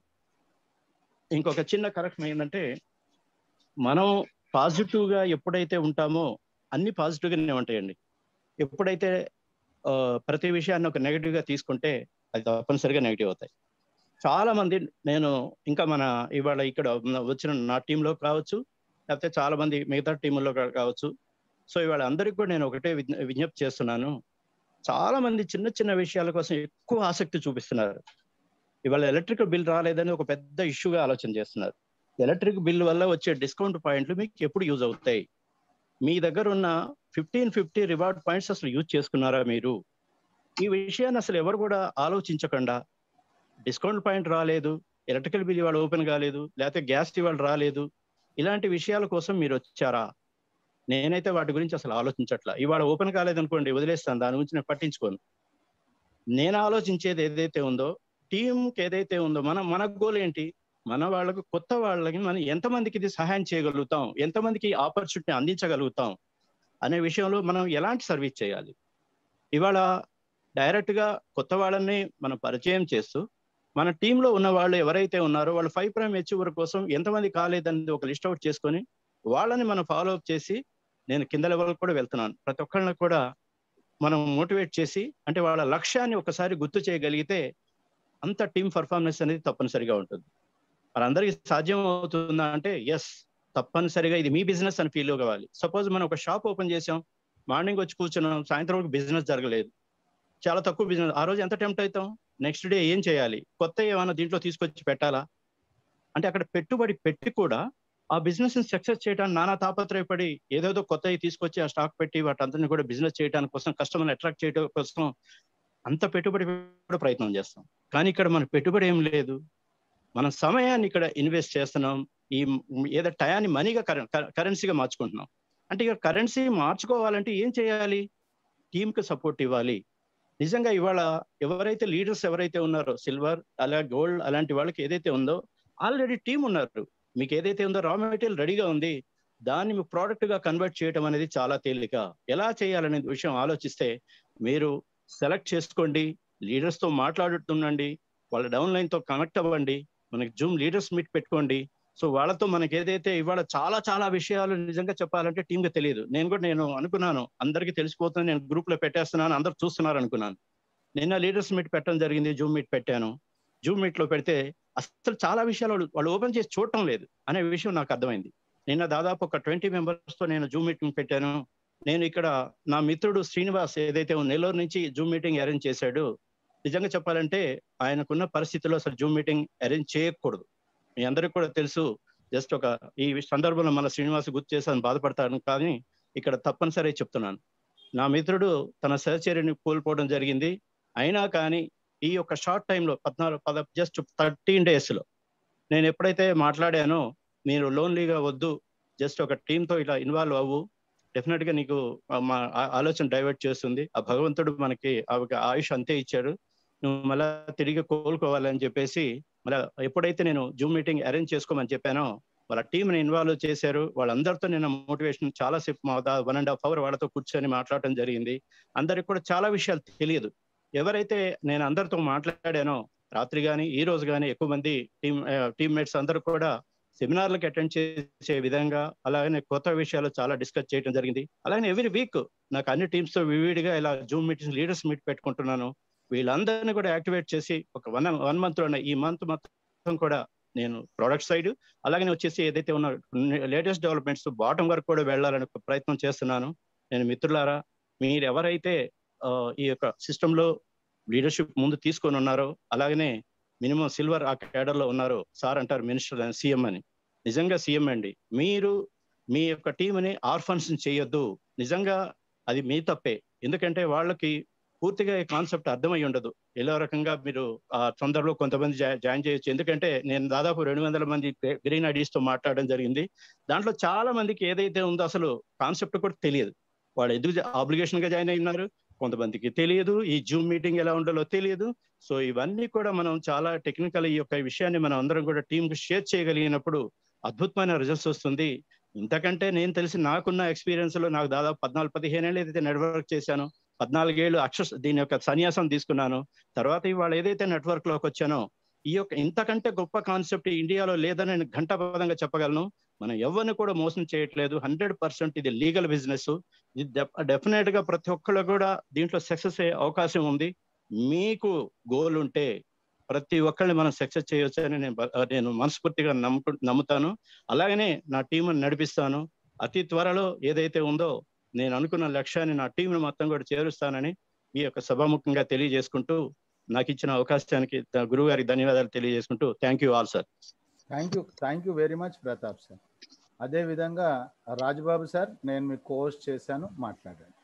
ఇంకొక చిన్న కరెక్షన్ ఏంటంటే మనం పాజిటివ్ గా ఎప్పుడైతే ఉంటామో అన్ని పాజిటివ్ గానే ఉంటాయండి ఎప్పుడైతే ఆ, ప్రతి విషయాన్ని ఒక నెగిటివ్ గా తీసుకుంటే అది తప్పనిసరిగా నెగిటివ్ అవుతాయి చాలా మంది నేను ఇంకా మన ఇవాళ ఇక్కడ ఉన్న- వచ్చిన నా టీంలో కావచ్చు లేకపోతే చాలా మంది మిగతా టీముల్లో కావచ్చు సో ఇవాళ అందరికి కూడా నేను ఒకటే విజ్ఞ- విజ్ఞప్తి చేస్తున్నాను చాలా మంది చిన్న చిన్న విషయాల కోసం ఎక్కువ ఆసక్తి చూపిస్తున్నారు ఇవాళ ఎలక్ట్రిక్ బిల్ రాలేదని ఒక పెద్ద ఇష్యూగా ఆలోచన చేస్తున్నారు ఎలక్ట్రిక్ బిల్ వల్ల వచ్చే డిస్కౌంట్ పాయింట్లు మీకు ఎప్పుడు యూజ్ అవుతాయి మీ దగ్గర ఉన్న ఫిఫ్టీన్ ఫిఫ్టీ రివార్డ్ పాయింట్స్ అసలు యూజ్ చేసుకున్నారా మీరు ఈ విషయాన్ని అసలు ఎవరు కూడా ఆలోచించకుండా డిస్కౌంట్ పాయింట్ రాలేదు ఎలక్ట్రికల్ బిల్ ఇవాళ ఓపెన్ కాలేదు లేకపోతే గ్యాస్ ఇవాళ రాలేదు ఇలాంటి విషయాల కోసం మీరు వచ్చారా నేనైతే వాటి గురించి అసలు ఆలోచించట్లా ఇవాళ ఓపెన్ కాలేదు అనుకోండి వదిలేస్తాను దాని గురించి నేను పట్టించుకోను నేను ఆలోచించేది ఏదైతే ఉందో టీంకి ఏదైతే ఉందో మన మన గోల్ ఏంటి మన వాళ్ళకు కొత్త వాళ్ళకి మనం ఎంతమందికి ఇది సహాయం చేయగలుగుతాం ఎంతమందికి ఆపర్చునిటీ అందించగలుగుతాం అనే విషయంలో మనం ఎలాంటి సర్వీస్ చేయాలి ఇవాళ డైరెక్ట్ గా కొత్త వాళ్ళని మనం పరిచయం చేస్తూ మన టీంలో ఉన్న వాళ్ళు ఎవరైతే ఉన్నారో వాళ్ళు ఫైవ్ ప్రైమ్ అచీవర్ కోసం ఎంతమంది కాలేదని ఒక లిస్ట్ అవుట్ చేసుకొని వాళ్ళని మనం ఫాలో అప్ చేసి నేను కింద లెవెల్ కూడా వెళ్తున్నాను ప్రతి ఒక్కళ్ళని కూడా మనం మోటివేట్ చేసి అంటే వాళ్ళ లక్ష్యాన్ని ఒకసారి గుర్తు చేయగలిగితే అంత టీం పర్ఫార్మెన్స్ అనేది తప్పనిసరిగా ఉంటుంది మనందరికీ సాధ్యం అవుతుందా అంటే ఎస్ తప్పనిసరిగా ఇది మీ బిజినెస్ అని ఫీల్ కావాలి సపోజ్ మనం ఒక షాప్ ఓపెన్ చేసాం మార్నింగ్ వచ్చి కూర్చున్నాం సాయంత్రం వరకు బిజినెస్ జరగలేదు చాలా తక్కువ బిజినెస్ ఆ రోజు ఎంత టెంప్ట్ అవుతాం నెక్స్ట్ డే ఏం చేయాలి కొత్త ఏమైనా దీంట్లో తీసుకొచ్చి పెట్టాలా అంటే అక్కడ పెట్టుబడి పెట్టి కూడా ఆ బిజినెస్ ని సక్సెస్ చేయడానికి నానా తాపత్రయపడి ఏదేదో కొత్తవి తీసుకొచ్చి ఆ స్టాక్ పెట్టి వాటందరిని కూడా బిజినెస్ చేయడానికి కోసం కస్టమర్ని అట్రాక్ట్ చేయడం కోసం అంత పెట్టుబడి కూడా ప్రయత్నం చేస్తాం కానీ ఇక్కడ మన పెట్టుబడి ఏం లేదు మన సమయాన్ని ఇక్కడ ఇన్వెస్ట్ చేస్తున్నాం ఈ ఏదో టయాన్ని మనీగా కరెన్సీగా మార్చుకుంటున్నాం అంటే ఇక కరెన్సీ మార్చుకోవాలంటే ఏం చేయాలి టీంకి సపోర్ట్ ఇవ్వాలి నిజంగా ఇవాళ ఎవరైతే లీడర్స్ ఎవరైతే ఉన్నారో సిల్వర్ అలా గోల్డ్ అలాంటి వాళ్ళకి ఏదైతే ఉందో ఆల్రెడీ టీం ఉన్నారు మీకు ఏదైతే ఉందో రా మెటీరియల్ రెడీగా ఉంది దాన్ని మీ ప్రోడక్ట్ గా కన్వర్ట్ చేయడం అనేది చాలా తేలిక ఎలా చేయాలనే విషయం ఆలోచిస్తే మీరు సెలెక్ట్ చేసుకోండి లీడర్స్ తో మాట్లాడుతుండండి వాళ్ళ డౌన్ లైన్ తో కనెక్ట్ అవ్వండి మనకి జూమ్ లీడర్స్ మీట్ పెట్టుకోండి సో వాళ్ళతో మనకి ఏదైతే ఇవాళ చాలా చాలా విషయాలు నిజంగా చెప్పాలంటే టీమ్ గా తెలియదు నేను కూడా నేను అనుకున్నాను అందరికీ తెలిసిపోతుంది నేను గ్రూప్ లో పెట్టేస్తున్నాను అందరు చూస్తున్నారు అనుకున్నాను నిన్న లీడర్స్ మీట్ పెట్టడం జరిగింది జూమ్ మీట్ పెట్టాను జూమ్ మీట్ లో పెడితే అసలు చాలా విషయాలు వాళ్ళు ఓపెన్ చేసి చూడటం లేదు అనే విషయం నాకు అర్థమైంది నిన్న దాదాపు ఒక ట్వంటీ మెంబర్స్ తో నేను జూమ్ మీటింగ్ పెట్టాను నేను ఇక్కడ నా మిత్రుడు శ్రీనివాస్ ఏదైతే నెల్లూరు నుంచి జూమ్ మీటింగ్ అరేంజ్ చేశాడు నిజంగా చెప్పాలంటే ఆయనకున్న పరిస్థితిలో అసలు జూమ్ మీటింగ్ అరేంజ్ చేయకూడదు మీ అందరికి కూడా తెలుసు జస్ట్ ఒక ఈ సందర్భంలో మన శ్రీనివాస్ గుర్తు చేశాను బాధపడతాను కానీ ఇక్కడ తప్పనిసరి చెప్తున్నాను నా మిత్రుడు తన సహచర్యని కోల్పోవడం జరిగింది అయినా కానీ ఈ యొక్క షార్ట్ టైంలో పద్నాలుగు పద జస్ట్ థర్టీన్ డేస్ లో నేను ఎప్పుడైతే మాట్లాడానో మీరు లోన్లీగా వద్దు జస్ట్ ఒక టీంతో ఇలా ఇన్వాల్వ్ అవ్వు డెఫినెట్ గా నీకు మా ఆలోచన డైవర్ట్ చేస్తుంది ఆ భగవంతుడు మనకి ఆయుష్ అంతే ఇచ్చాడు నువ్వు మళ్ళా తిరిగి కోలుకోవాలని చెప్పేసి మళ్ళీ ఎప్పుడైతే నేను జూమ్ మీటింగ్ అరేంజ్ చేసుకోమని చెప్పానో వాళ్ళ టీంని ఇన్వాల్వ్ చేశారు వాళ్ళందరితో నేను మోటివేషన్ చాలా సేపు మా వన్ అండ్ హాఫ్ అవర్ వాళ్ళతో కూర్చొని మాట్లాడటం జరిగింది అందరికి కూడా చాలా విషయాలు తెలియదు ఎవరైతే నేను అందరితో మాట్లాడానో రాత్రి కానీ ఈ రోజు కానీ ఎక్కువ మంది టీమ్ టీమ్మేట్స్ అందరూ కూడా సెమినార్లకు అటెండ్ చేసే విధంగా అలాగనే కొత్త విషయాలు చాలా డిస్కస్ చేయడం జరిగింది అలాగే ఎవ్రీ వీక్ నాకు అన్ని టీమ్స్ తో వివిడిగా ఇలా జూమ్ మీటింగ్స్ లీడర్స్ మీట్ పెట్టుకుంటున్నాను వీళ్ళందరినీ కూడా యాక్టివేట్ చేసి ఒక వన్ వన్ మంత్ లోనే ఈ మంత్ మొత్తం కూడా నేను ప్రొడక్ట్ సైడ్ అలాగనే వచ్చేసి ఏదైతే ఉన్న లేటెస్ట్ డెవలప్మెంట్స్ బాటం వరకు కూడా వెళ్ళాలని ప్రయత్నం చేస్తున్నాను నేను మిత్రులారా మీరు ఎవరైతే ఈ యొక్క సిస్టమ్ లో లీడర్షిప్ ముందు తీసుకొని ఉన్నారో అలాగనే మినిమం సిల్వర్ ఆ కేడర్ లో ఉన్నారో సార్ అంటారు మినిస్టర్ అని సీఎం అని నిజంగా సీఎం అండి మీరు మీ యొక్క టీంని ఆర్ఫన్స్ చేయొద్దు నిజంగా అది మీ తప్పే ఎందుకంటే వాళ్ళకి పూర్తిగా ఈ కాన్సెప్ట్ అర్థమై ఉండదు ఎలా రకంగా మీరు ఆ తొందరలో కొంతమంది జాయిన్ చేయొచ్చు ఎందుకంటే నేను దాదాపు రెండు వందల మంది గ్రీన్ ఐడీస్ తో మాట్లాడడం జరిగింది దాంట్లో చాలా మందికి ఏదైతే ఉందో అసలు కాన్సెప్ట్ కూడా తెలియదు వాళ్ళు ఎందుకు ఆబ్లిగేషన్ గా జాయిన్ అయి ఉన్నారు కొంతమందికి తెలియదు ఈ జూమ్ మీటింగ్ ఎలా ఉండాలో తెలియదు సో ఇవన్నీ కూడా మనం చాలా టెక్నికల్ ఈ యొక్క విషయాన్ని మనం అందరం కూడా టీమ్ కు షేర్ చేయగలిగినప్పుడు అద్భుతమైన రిజల్ట్స్ వస్తుంది ఇంతకంటే నేను తెలిసి నాకున్న ఎక్స్పీరియన్స్ లో నాకు దాదాపు పద్నాలుగు పదిహేను ఏళ్ళు ఏదైతే నెట్వర్క్ చేశానో పద్నాలుగేళ్ళు అక్ష దీని యొక్క సన్యాసం తీసుకున్నాను తర్వాత ఇవాళ ఏదైతే నెట్వర్క్ లోకి వచ్చానో ఈ యొక్క ఇంతకంటే గొప్ప కాన్సెప్ట్ ఇండియాలో లేదని నేను ఘంటాపదంగా చెప్పగలను మనం ఎవరిని కూడా మోసం చేయట్లేదు హండ్రెడ్ పర్సెంట్ ఇది లీగల్ బిజినెస్ ఇది డెఫినెట్ గా ప్రతి ఒక్కళ్ళు కూడా దీంట్లో సక్సెస్ అయ్యే అవకాశం ఉంది మీకు గోల్ ఉంటే ప్రతి ఒక్కరిని మనం సక్సెస్ చేయొచ్చు అని నేను నేను మనస్ఫూర్తిగా నమ్ము నమ్ముతాను అలాగనే నా టీంని నడిపిస్తాను అతి త్వరలో ఏదైతే ఉందో నేను అనుకున్న లక్ష్యాన్ని నా టీంని మొత్తం కూడా చేరుస్తానని ఈ యొక్క సభాముఖంగా తెలియజేసుకుంటూ నాకు ఇచ్చిన అవకాశానికి గురువు గారికి ధన్యవాదాలు తెలియజేసుకుంటూ thank you all sir thank you thank you very much Pratap sir అదే విధంగా రాజబాబు సార్ నేను మీకు కోర్స్ చేశాను మాట్లాడండి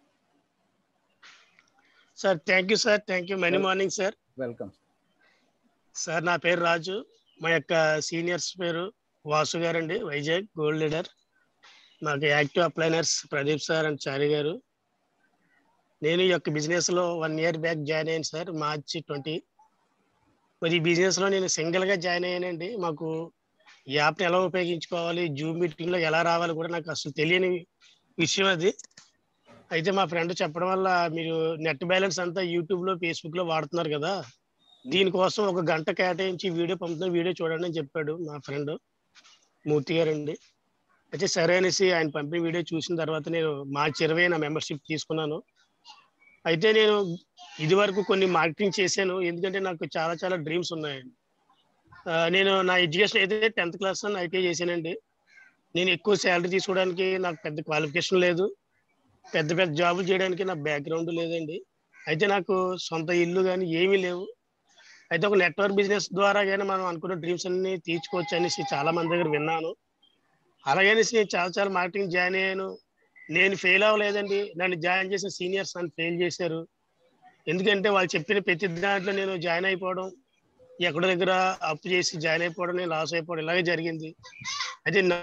sir thank you sir thank you many morning sir welcome sir నా పేరు రాజు మా యొక్క సీనియర్స్ పేరు వాసు గారు అండి వైజాగ్ గోల్డ్ లీడర్ మాకు active upliners Pradeep sir and Chari garu నేను ఈ యొక్క బిజినెస్ లో వన్ ఇయర్ బ్యాక్ జాయిన్ అయ్యాను సార్ మార్చి ట్వంటీ మరి ఈ బిజినెస్ లో నేను సింగిల్ గా జాయిన్ అయ్యానండి మాకు ఈ యాప్ని ఎలా ఉపయోగించుకోవాలి జూమ్ మీటింగ్ లో ఎలా రావాలి కూడా నాకు అసలు తెలియని విషయం అది అయితే మా ఫ్రెండ్ చెప్పడం వల్ల మీరు నెట్ బ్యాలెన్స్ అంతా యూట్యూబ్ లో ఫేస్బుక్ లో వాడుతున్నారు కదా దీనికోసం ఒక గంట కేటాయించి వీడియో పంపుతున్న వీడియో చూడండి అని చెప్పాడు మా ఫ్రెండ్ మూర్తి గారండి అయితే సరే అనేసి ఆయన పంపిన వీడియో చూసిన తర్వాత నేను మార్చి ఇరవై నా మెంబర్షిప్ తీసుకున్నాను అయితే నేను ఇది వరకు కొన్ని మార్కెటింగ్ చేశాను ఎందుకంటే నాకు చాలా చాలా డ్రీమ్స్ ఉన్నాయండి ఆ, నేను నా ఎడ్యుకేషన్ అయితే టెన్త్ క్లాస్ ఐటీఐ చేశానండి నేను ఎక్కువ శాలరీ తీసుకోవడానికి నాకు పెద్ద క్వాలిఫికేషన్ లేదు పెద్ద పెద్ద జాబులు చేయడానికి నా బ్యాక్గ్రౌండ్ లేదండి అయితే నాకు సొంత ఇల్లు కానీ ఏమీ లేవు అయితే ఒక నెట్వర్క్ బిజినెస్ ద్వారా కానీ మనం అనుకున్న డ్రీమ్స్ అన్ని తీర్చుకోవచ్చు అనేసి చాలా మంది దగ్గర విన్నాను అలాగనేసి నేను చాలా చాలా మార్కెటింగ్ జాయిన్ అయ్యాను నేను ఫెయిల్ అవ్వలేదండి నన్ను జాయిన్ చేసిన సీనియర్స్ నన్ను ఫెయిల్ చేశారు ఎందుకంటే వాళ్ళు చెప్పిన ప్రతి దాంట్లో నేను జాయిన్ అయిపోవడం ఎక్కడో దగ్గర అప్పు చేసి జాయిన్ అయిపోవడం నేను లాస్ అయిపోవడం ఇలాగే జరిగింది అయితే నా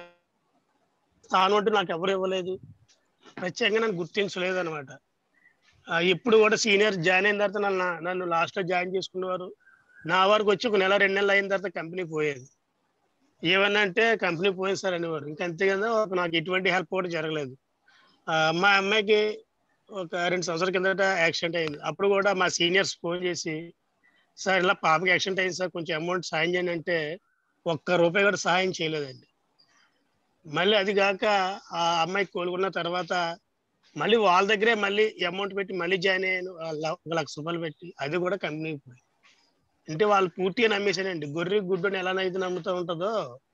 స్థానం అంటూ నాకు ఎవరు ఇవ్వలేదు ప్రత్యేకంగా నన్ను గుర్తించలేదు అనమాట ఇప్పుడు కూడా సీనియర్ జాయిన్ అయిన తర్వాత నన్ను నన్ను లాస్ట్ లో జాయిన్ చేసుకునేవారు నా వరకు వచ్చి ఒక నెల రెండు నెలలు అయిన తర్వాత కంపెనీ పోయేది ఏమన్నా అంటే కంపెనీ పోయింది సార్ అనేవారు ఇంకా అంతే కదా ఒక నాకు ఎటువంటి హెల్ప్ కూడా జరగలేదు ఆ, మా అమ్మాయికి ఒక రెండు సంవత్సరాల కిందట యాక్సిడెంట్ అయింది అప్పుడు కూడా మా సీనియర్స్ ఫోన్ చేసి సార్ ఇలా పాపకి యాక్సిడెంట్ అయింది సార్ కొంచెం అమౌంట్ సాయం చేయండి అంటే ఒక్క రూపాయి కూడా సహాయం చేయలేదండి మళ్ళీ అది కాక ఆ అమ్మాయి కోలుకున్న తర్వాత మళ్ళీ వాళ్ళ దగ్గరే మళ్ళీ అమౌంట్ పెట్టి మళ్ళీ జాయిన్ అయ్యాను ఆ ల- ఒక లక్ష రూపాయలు పెట్టి అది కూడా కంపెనీకి పోయి అంటే వాళ్ళు పూర్తిగా నమ్మేశానండి గొర్రె గుడ్డుని ఎలానైతే నమ్ముతూ ఉంటుందో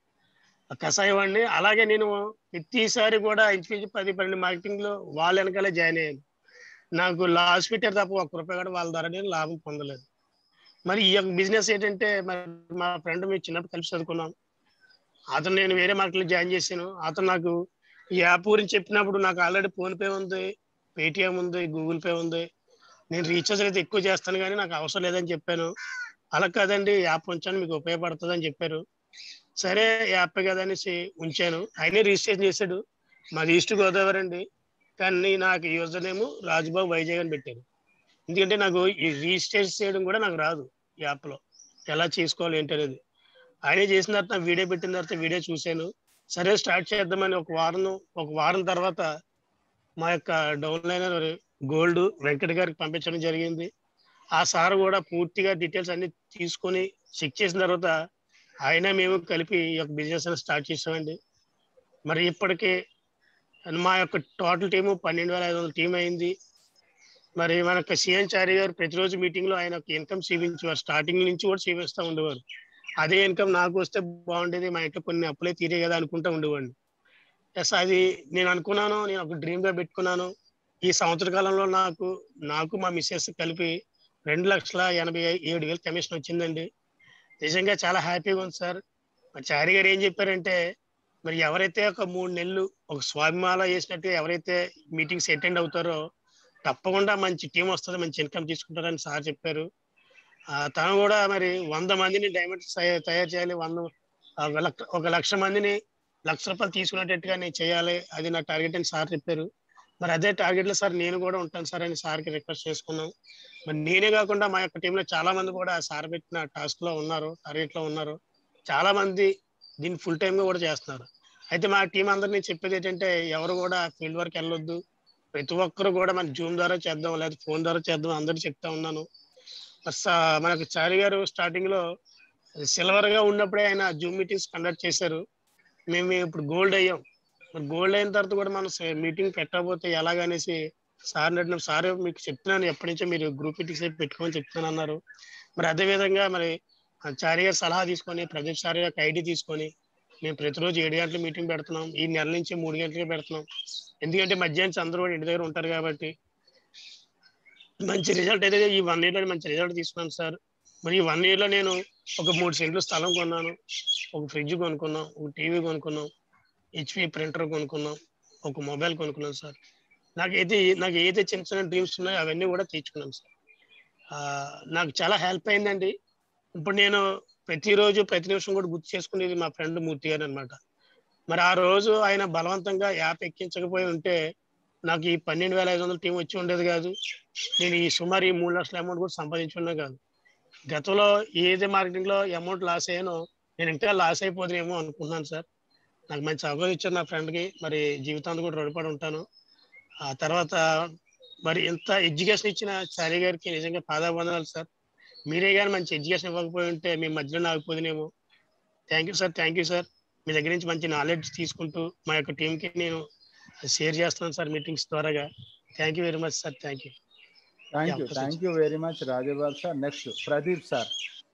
ఆ కషాయం వాడిని అలాగే నేను ప్రతిసారి కూడా ఇంచుమించు పది పన్నెండు మార్కెటింగ్ లో వాళ్ళ వెనకాలే జాయిన్ అయ్యాను నాకు లాస్ పెట్టారు తప్ప ఒక్క రూపాయి కూడా వాళ్ళ ద్వారా నేను లాభం పొందలేదు మరి ఈ యొక్క బిజినెస్ ఏంటంటే మరి మా ఫ్రెండ్ మేము చిన్నప్పుడు కలిసి చదువుకున్నాం అతను నేను వేరే మార్కెట్లో జాయిన్ చేశాను అతను నాకు ఈ యాప్ గురించి చెప్పినప్పుడు నాకు ఆల్రెడీ ఫోన్ పే ఉంది పేటిఎం ఉంది గూగుల్ పే ఉంది నేను రీఛార్జ్ అయితే ఎక్కువ చేస్తాను కానీ నాకు అవసరం లేదని చెప్పాను అలా కాదండి యాప్ ఉంచాను మీకు ఉపయోగపడుతుంది అని చెప్పారు సరే యాప్ కదా అనేసి ఉంచాను ఆయనే రిజిస్ట్రేషన్ చేశాడు మాది ఈస్ట్ గోదావరి అండి కానీ నాకు యూజర్ నేమ్ రాజుబాబు వైజాగ్ అని పెట్టారు ఎందుకంటే నాకు ఈ రిజిస్ట్రేషన్ చేయడం కూడా నాకు రాదు ఈ యాప్ లో ఎలా చేసుకోవాలి ఏంటి అనేది ఆయనే చేసిన తర్వాత నా వీడియో పెట్టిన తర్వాత వీడియో చూశాను సరే స్టార్ట్ చేద్దామని ఒక వారం ఒక వారం తర్వాత మా యొక్క డౌన్ లైనర్ గోల్డ్ వెంకట్ గారికి పంపించడం జరిగింది ఆ సార్ కూడా పూర్తిగా డీటెయిల్స్ అన్ని తీసుకొని చెక్ చేసిన తర్వాత ఆయన మేము కలిపి ఈ యొక్క బిజినెస్ అని స్టార్ట్ చేసామండి మరి ఇప్పటికి మా యొక్క టోటల్ టీము పన్నెండు వేల ఐదు వందల టీం అయింది మరి మన యొక్క సీఎం చారి గారు ప్రతిరోజు మీటింగ్ లో ఆయన ఇన్కమ్ చూపించేవారు స్టార్టింగ్ నుంచి కూడా చూపిస్తూ ఉండేవారు అదే ఇన్కమ్ నాకు వస్తే బాగుండేది మా ఇంట్లో కొన్ని అప్పులే తీరే కదా అనుకుంటా ఉండేవాడిని ఎస్ అది నేను అనుకున్నాను నేను ఒక డ్రీమ్ గా పెట్టుకున్నాను ఈ సంవత్సర కాలంలో నాకు నాకు మా మిస్సెస్ కలిపి రెండు లక్షల ఎనభై ఏడు వేలు కమిషన్ వచ్చిందండి నిజంగా చాలా హ్యాపీగా ఉంది సార్ మా చారి గారు ఏం చెప్పారంటే మరి ఎవరైతే ఒక మూడు నెలలు ఒక స్వాభిమాల చేసినట్టుగా ఎవరైతే మీటింగ్స్ అటెండ్ అవుతారో తప్పకుండా మంచి టీం వస్తుంది మంచి ఇన్కమ్ తీసుకుంటారని సార్ చెప్పారు ఆ, తను కూడా మరి వంద మందిని డైమండ్స్ తయారు చేయాలి వంద ఆ, ఒక లక్ష- ఒక లక్ష మందిని లక్ష రూపాయలు తీసుకునేటట్టుగా నేను చేయాలి అది నా టార్గెట్ అని సార్ చెప్పారు మరి అదే టార్గెట్ లో సార్ నేను కూడా ఉంటాను సార్ అని సార్కి రిక్వెస్ట్ చేసుకున్నాం మరి నేనే కాకుండా మా యొక్క టీంలో చాలా మంది కూడా సార్ పెట్టిన టాస్క్ లో ఉన్నారు టార్గెట్ లో ఉన్నారు చాలా మంది దీన్ని ఫుల్ టైమ్ గా కూడా చేస్తున్నారు అయితే మా టీం అందరినీ చెప్పేది ఏంటంటే ఎవరు కూడా ఫీల్డ్ వర్క్ వెళ్ళొద్దు ప్రతి ఒక్కరు కూడా మన జూమ్ ద్వారా చేద్దాం లేదా ఫోన్ ద్వారా చేద్దాం అందరూ చెప్తా ఉన్నాను మరి సా- మనకు చారి గారు స్టార్టింగ్ లో సిల్వర్ గా ఉన్నప్పుడే ఆయన జూమ్ మీటింగ్స్ కండక్ట్ చేశారు మేము ఇప్పుడు గోల్డ్ అయ్యాం మరి గోల్డ్ అయిన తర్వాత కూడా మనం మీటింగ్ పెట్టకపోతే ఎలాగనేసి సార్ నడిన సార్ మీకు చెప్తున్నాను ఎప్పటి నుంచో మీరు గ్రూప్ మీటింగ్స్ అయితే పెట్టుకోమని చెప్తున్నాను అన్నారు మరి అదే విధంగా మరి ఆ చారి గారి సలహా తీసుకొని ప్రదీప్ సార్ యొక్క ఐడి తీసుకొని మేము ప్రతిరోజు ఏడు గంటల మీటింగ్ పెడుతున్నాం ఈ నెల నుంచి మూడు గంటలకి పెడుతున్నాం ఎందుకంటే మధ్యాహ్నం అందరూ కూడా ఇంటి దగ్గర ఉంటారు కాబట్టి మంచి రిజల్ట్ అయితే ఈ వన్ ఇయర్ లో మంచి రిజల్ట్ తీసుకున్నాను సార్ మరి ఈ వన్ ఇయర్ లో నేను ఒక మూడు సెంట్లు స్థలం కొన్నాను ఒక ఫ్రిడ్జ్ కొనుక్కున్నాం ఒక టీవీ కొనుక్కున్నాం హెచ్పి ప్రింటర్ కొనుక్కున్నాం ఒక మొబైల్ కొనుక్కున్నాం సార్ నాకైతే నాకు ఏదైతే చిన్న చిన్న డ్రీమ్స్ ఉన్నాయో అవన్నీ కూడా తీర్చుకున్నాను సార్ ఆ, నాకు చాలా హెల్ప్ అయిందండి ఇప్పుడు నేను ప్రతిరోజు ప్రతి నిమిషం కూడా గుర్తు చేసుకునేది మా ఫ్రెండ్ మూర్తి గారు అనమాట మరి ఆ రోజు ఆయన బలవంతంగా యాప్ ఎక్కించకపోయి ఉంటే నాకు ఈ పన్నెండు వేల ఐదు వందల టీం వచ్చి ఉండేది కాదు నేను ఈ సుమారు ఈ మూడు లక్షల అమౌంట్ కూడా సంపాదించుకున్నా కాదు గతంలో ఏది మార్కెటింగ్ లో అమౌంట్ లాస్ అయ్యానో నేను ఇంకా లాస్ అయిపోతుందేమో అనుకుంటున్నాను సార్ నాకు మంచి అవకాశం ఇచ్చారు నా ఫ్రెండ్ కి మరి జీవితాంతం కూడా రుణపడి ఉంటాను ఆ తర్వాత మరి ఇంత ఎడ్యుకేషన్ ఇచ్చిన చారి గారికి నిజంగా పాదాబంధనాలు సార్ మీరే కానీ మంచి ఎడ్యుకేషన్ ఇవ్వకపోయి ఉంటే మీ మధ్యలో ఆగిపోదునేమో thank you sir thank you sir మీ దగ్గర నుంచి మంచి నాలెడ్జ్ తీసుకుంటూ మా యొక్క టీంకి నేను షేర్ చేస్తున్నాను సార్ మీటింగ్స్ ద్వారాగా thank you very much sir thank you thank Yeah, you proceed. Thank you very much Rajababu sir next Pradeep sir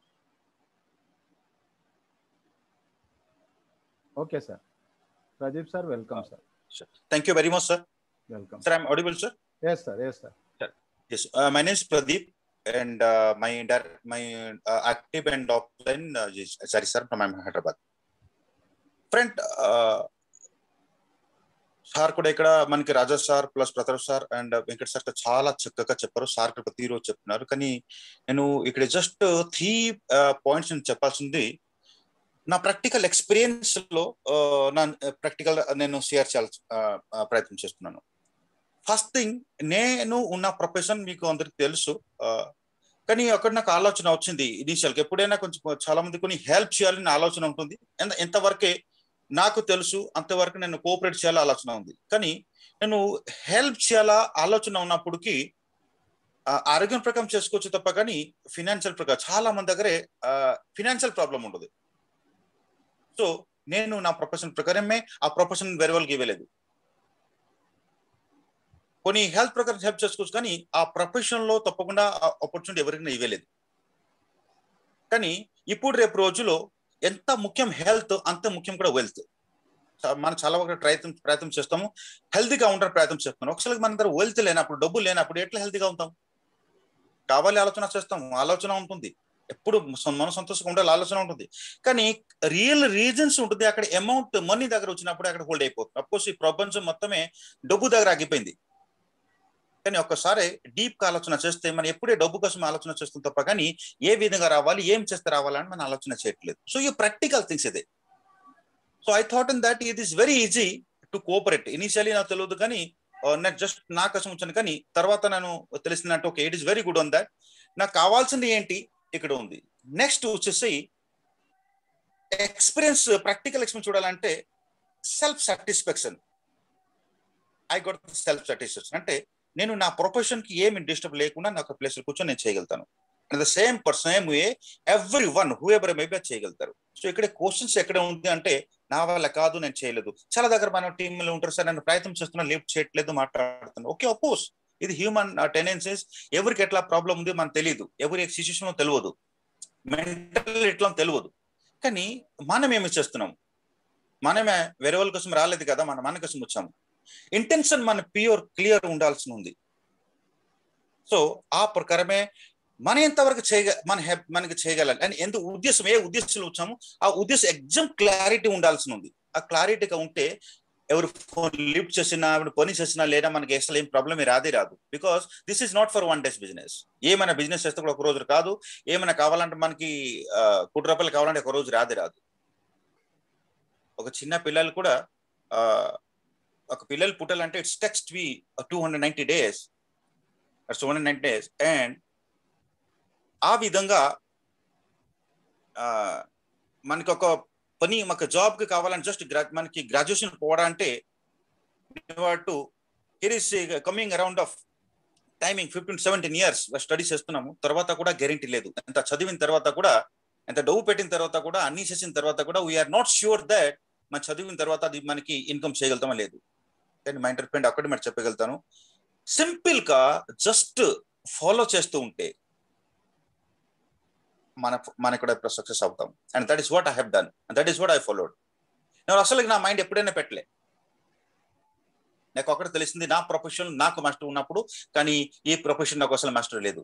okay sir Pradeep sir welcome sir Thank you very much, sir. Welcome Sir, I'm audible, sir. Yes sir yes sir Yes. Uh, my name is Pradeep, and uh, my dir- my uh, active and offline. Uh, is, sorry, sir, from Hyderabad. Friend, uh, sir కూడా ఇక్కడ మనకి Raja sir plus Pratap sir and Venkat sir చాలా చక్కగా చెప్పారు sir ఇక్కడ ప్రతిరోజు చెప్తున్నారు కానీ నేను ఇక్కడ జస్ట్ త్రీ పాయింట్స్ నేను చెప్పాల్సింది నా ప్రాక్టికల్ ఎక్స్పీరియన్స్ లో uh, నా ప్రాక్టికల్ నేను షేర్ చేయాల్సి uh, uh, ప్రయత్నం చేస్తున్నాను ఫస్ట్ థింగ్ నేను ఉన్న ప్రొఫెషన్ మీకు అందరికి తెలుసు ఆ, కానీ అక్కడ నాకు ఆలోచన వచ్చింది ఇనిషియల్ గా ఎప్పుడైనా కొంచెం చాలా మంది కొన్ని హెల్ప్ చేయాలని ఆలోచన ఉంటుంది ఎంత ఎంతవరకే నాకు తెలుసు అంతవరకు నేను కోఆపరేట్ చేయాలి ఆలోచన ఉంది కానీ నేను హెల్ప్ చేయాలా ఆలోచన ఉన్నప్పటికీ ఆ, ఆరోగ్యం ప్రకారం చేసుకోవచ్చు తప్ప కానీ ఫినాన్షియల్ ప్రకారం చాలా మంది దగ్గరే ఫినాన్షియల్ ప్రాబ్లం ఉండదు సో నేను నా ప్రొఫెషన్ ప్రకారమే ఆ ప్రొఫెషన్ వేరే వాళ్ళకి ఇవ్వలేదు కొన్ని హెల్త్ ప్రకారం హెల్ప్ చేసుకోవచ్చు కానీ ఆ ప్రొఫెషన్ లో తప్పకుండా ఆపర్చునిటీ ఎవరికైనా ఇవ్వలేదు కానీ ఇప్పుడు రేపు రోజులో ఎంత ముఖ్యం హెల్త్ అంత ముఖ్యం కూడా వెల్త్ మనం చాలా వరకు ప్రయత్నం ప్రయత్నం చేస్తాము హెల్తీగా ఉండడానికి ప్రయత్నం చేస్తున్నాం ఒకసారి మన దగ్గర వెల్త్ లేనప్పుడు డబ్బు లేనప్పుడు ఎట్లా హెల్తీగా ఉంటాం కావాలి ఆలోచన చేస్తాం ఆలోచన ఉంటుంది ఎప్పుడు మన సంతోషంగా ఉండాలి ఆలోచన ఉంటుంది కానీ రియల్ రీజన్స్ ఉంటుంది అక్కడ అమౌంట్ మనీ దగ్గర వచ్చినప్పుడు అక్కడ హోల్డ్ అయిపోతుంది అఫ్కోర్స్ ఈ ప్రపంచం మొత్తమే డబ్బు దగ్గర ఆగిపోయింది కానీ ఒక్కసారి డీప్ ఆలోచన చేస్తే మనం ఎప్పుడే డబ్బు కోసం ఆలోచన చేస్తాం తప్ప కానీ ఏ విధంగా రావాలి ఏం చేస్తే రావాలని మనం ఆలోచన చేయట్లేదు సో ఈ ప్రాక్టికల్ థింగ్స్ ఇదే so I thought in that it is very easy to cooperate initially నాకు తెలియదు కానీ నేను జస్ట్ నా కోసం వచ్చాను కానీ తర్వాత నేను తెలిసినట్టు okay it is very good on that నాకు కావాల్సింది ఏంటి ఇక్కడ ఉంది నెక్స్ట్ వచ్చేసి ఎక్స్పీరియన్స్ ప్రాక్టికల్ ఎక్స్పీరియన్స్ చూడాలంటే self satisfaction I got self satisfaction అంటే నేను నా ప్రొఫెషన్ కి ఏమి డిస్టర్బ్ లేకుండా నాకు ప్లేస్ కూర్చొని నేను చేయగలుగుతాను the same person same way every one who ever maybe చేయగలుగుతారు సో ఇక్కడ క్వశ్చన్స్ ఎక్కడ ఉంది అంటే నా వల్ల కాదు నేను చేయలేదు చాలా దగ్గర మన టీంలో ఉంటారు సార్ నేను ప్రయత్నం చేస్తున్నా లిఫ్ట్ చేయట్లేదు మాట్లాడుతున్నాను ఓకే అపోజ్ ఇది హ్యూమన్ టెండెన్సీస్ ఎవరికి ఎట్లా ప్రాబ్లం ఉంది మనకు తెలియదు ఎవరి సిచ్యువేషన్ తెలియదు మెంటల్ ఎట్లా తెలియదు కానీ మనం ఏమి చేస్తున్నాం మనమే వేరే వాళ్ళ కోసం రాలేదు కదా మనం మన కోసం వచ్చాము ఇంటెన్షన్ మన ప్యూర్ క్లియర్ ఉండాల్సి ఉంది సో ఆ ప్రకారమే మన ఎంతవరకు చేయగ మన మనకి చేయగలాలి అని ఎంత ఉద్దేశం ఏ ఉద్దేశంలో వచ్చాము ఆ ఉద్దేశం ఎగ్జామ్ క్లారిటీ ఉండాల్సి ఉంది ఆ క్లారిటీగా ఉంటే ఎవరు ఫోన్ లిఫ్ట్ చేసినా పని చేసినా లేదా మనకి అసలు ఏం ప్రాబ్లం రాదే రాదు because this is not for one days business ఏమైనా బిజినెస్ చేస్తే కూడా ఒక రోజు కాదు ఏమైనా కావాలంటే మనకి కోటి రూపాయలు కావాలంటే ఒక రోజు రాదే రాదు ఒక చిన్న పిల్లలు కూడా ఒక పిల్లలు పుట్టాలంటే it's text we two hundred ninety days two hundred ninety days and ఆ విధంగా మనకి ఒక పని మాకు జాబ్ కి కావాలని జస్ట్ మనకి గ్రాడ్యుయేషన్ పోవడంటే to here is coming around of timing fifteen seventeen years study చేస్తున్నాము తర్వాత కూడా గ్యారంటీ లేదు ఎంత చదివిన తర్వాత కూడా ఎంత డబ్బు పెట్టిన తర్వాత కూడా అన్ని చేసిన తర్వాత కూడా వీఆర్ నాట్ ష్యూర్ దట్ మన చదివిన తర్వాత అది మనకి ఇన్కమ్ చేయగలుగుతామా లేదు కానీ మా ఇంటర్పెంట్ అక్కడే మరి చెప్పగలుగుతాను సింపుల్ గా జస్ట్ ఫాలో చేస్తూ ఉంటే మన మన కూడా సక్సెస్ అవుతాం and that is what I have done and that is what I followed నేను అసలు నా మైండ్ ఎప్పుడైనా పెట్టలే నాకు ఒకటి తెలిసింది నా ప్రొఫెషన్ నాకు మాస్టర్ ఉన్నప్పుడు కానీ ఈ ప్రొఫెషన్ నాకు అసలు మాస్టర్ లేదు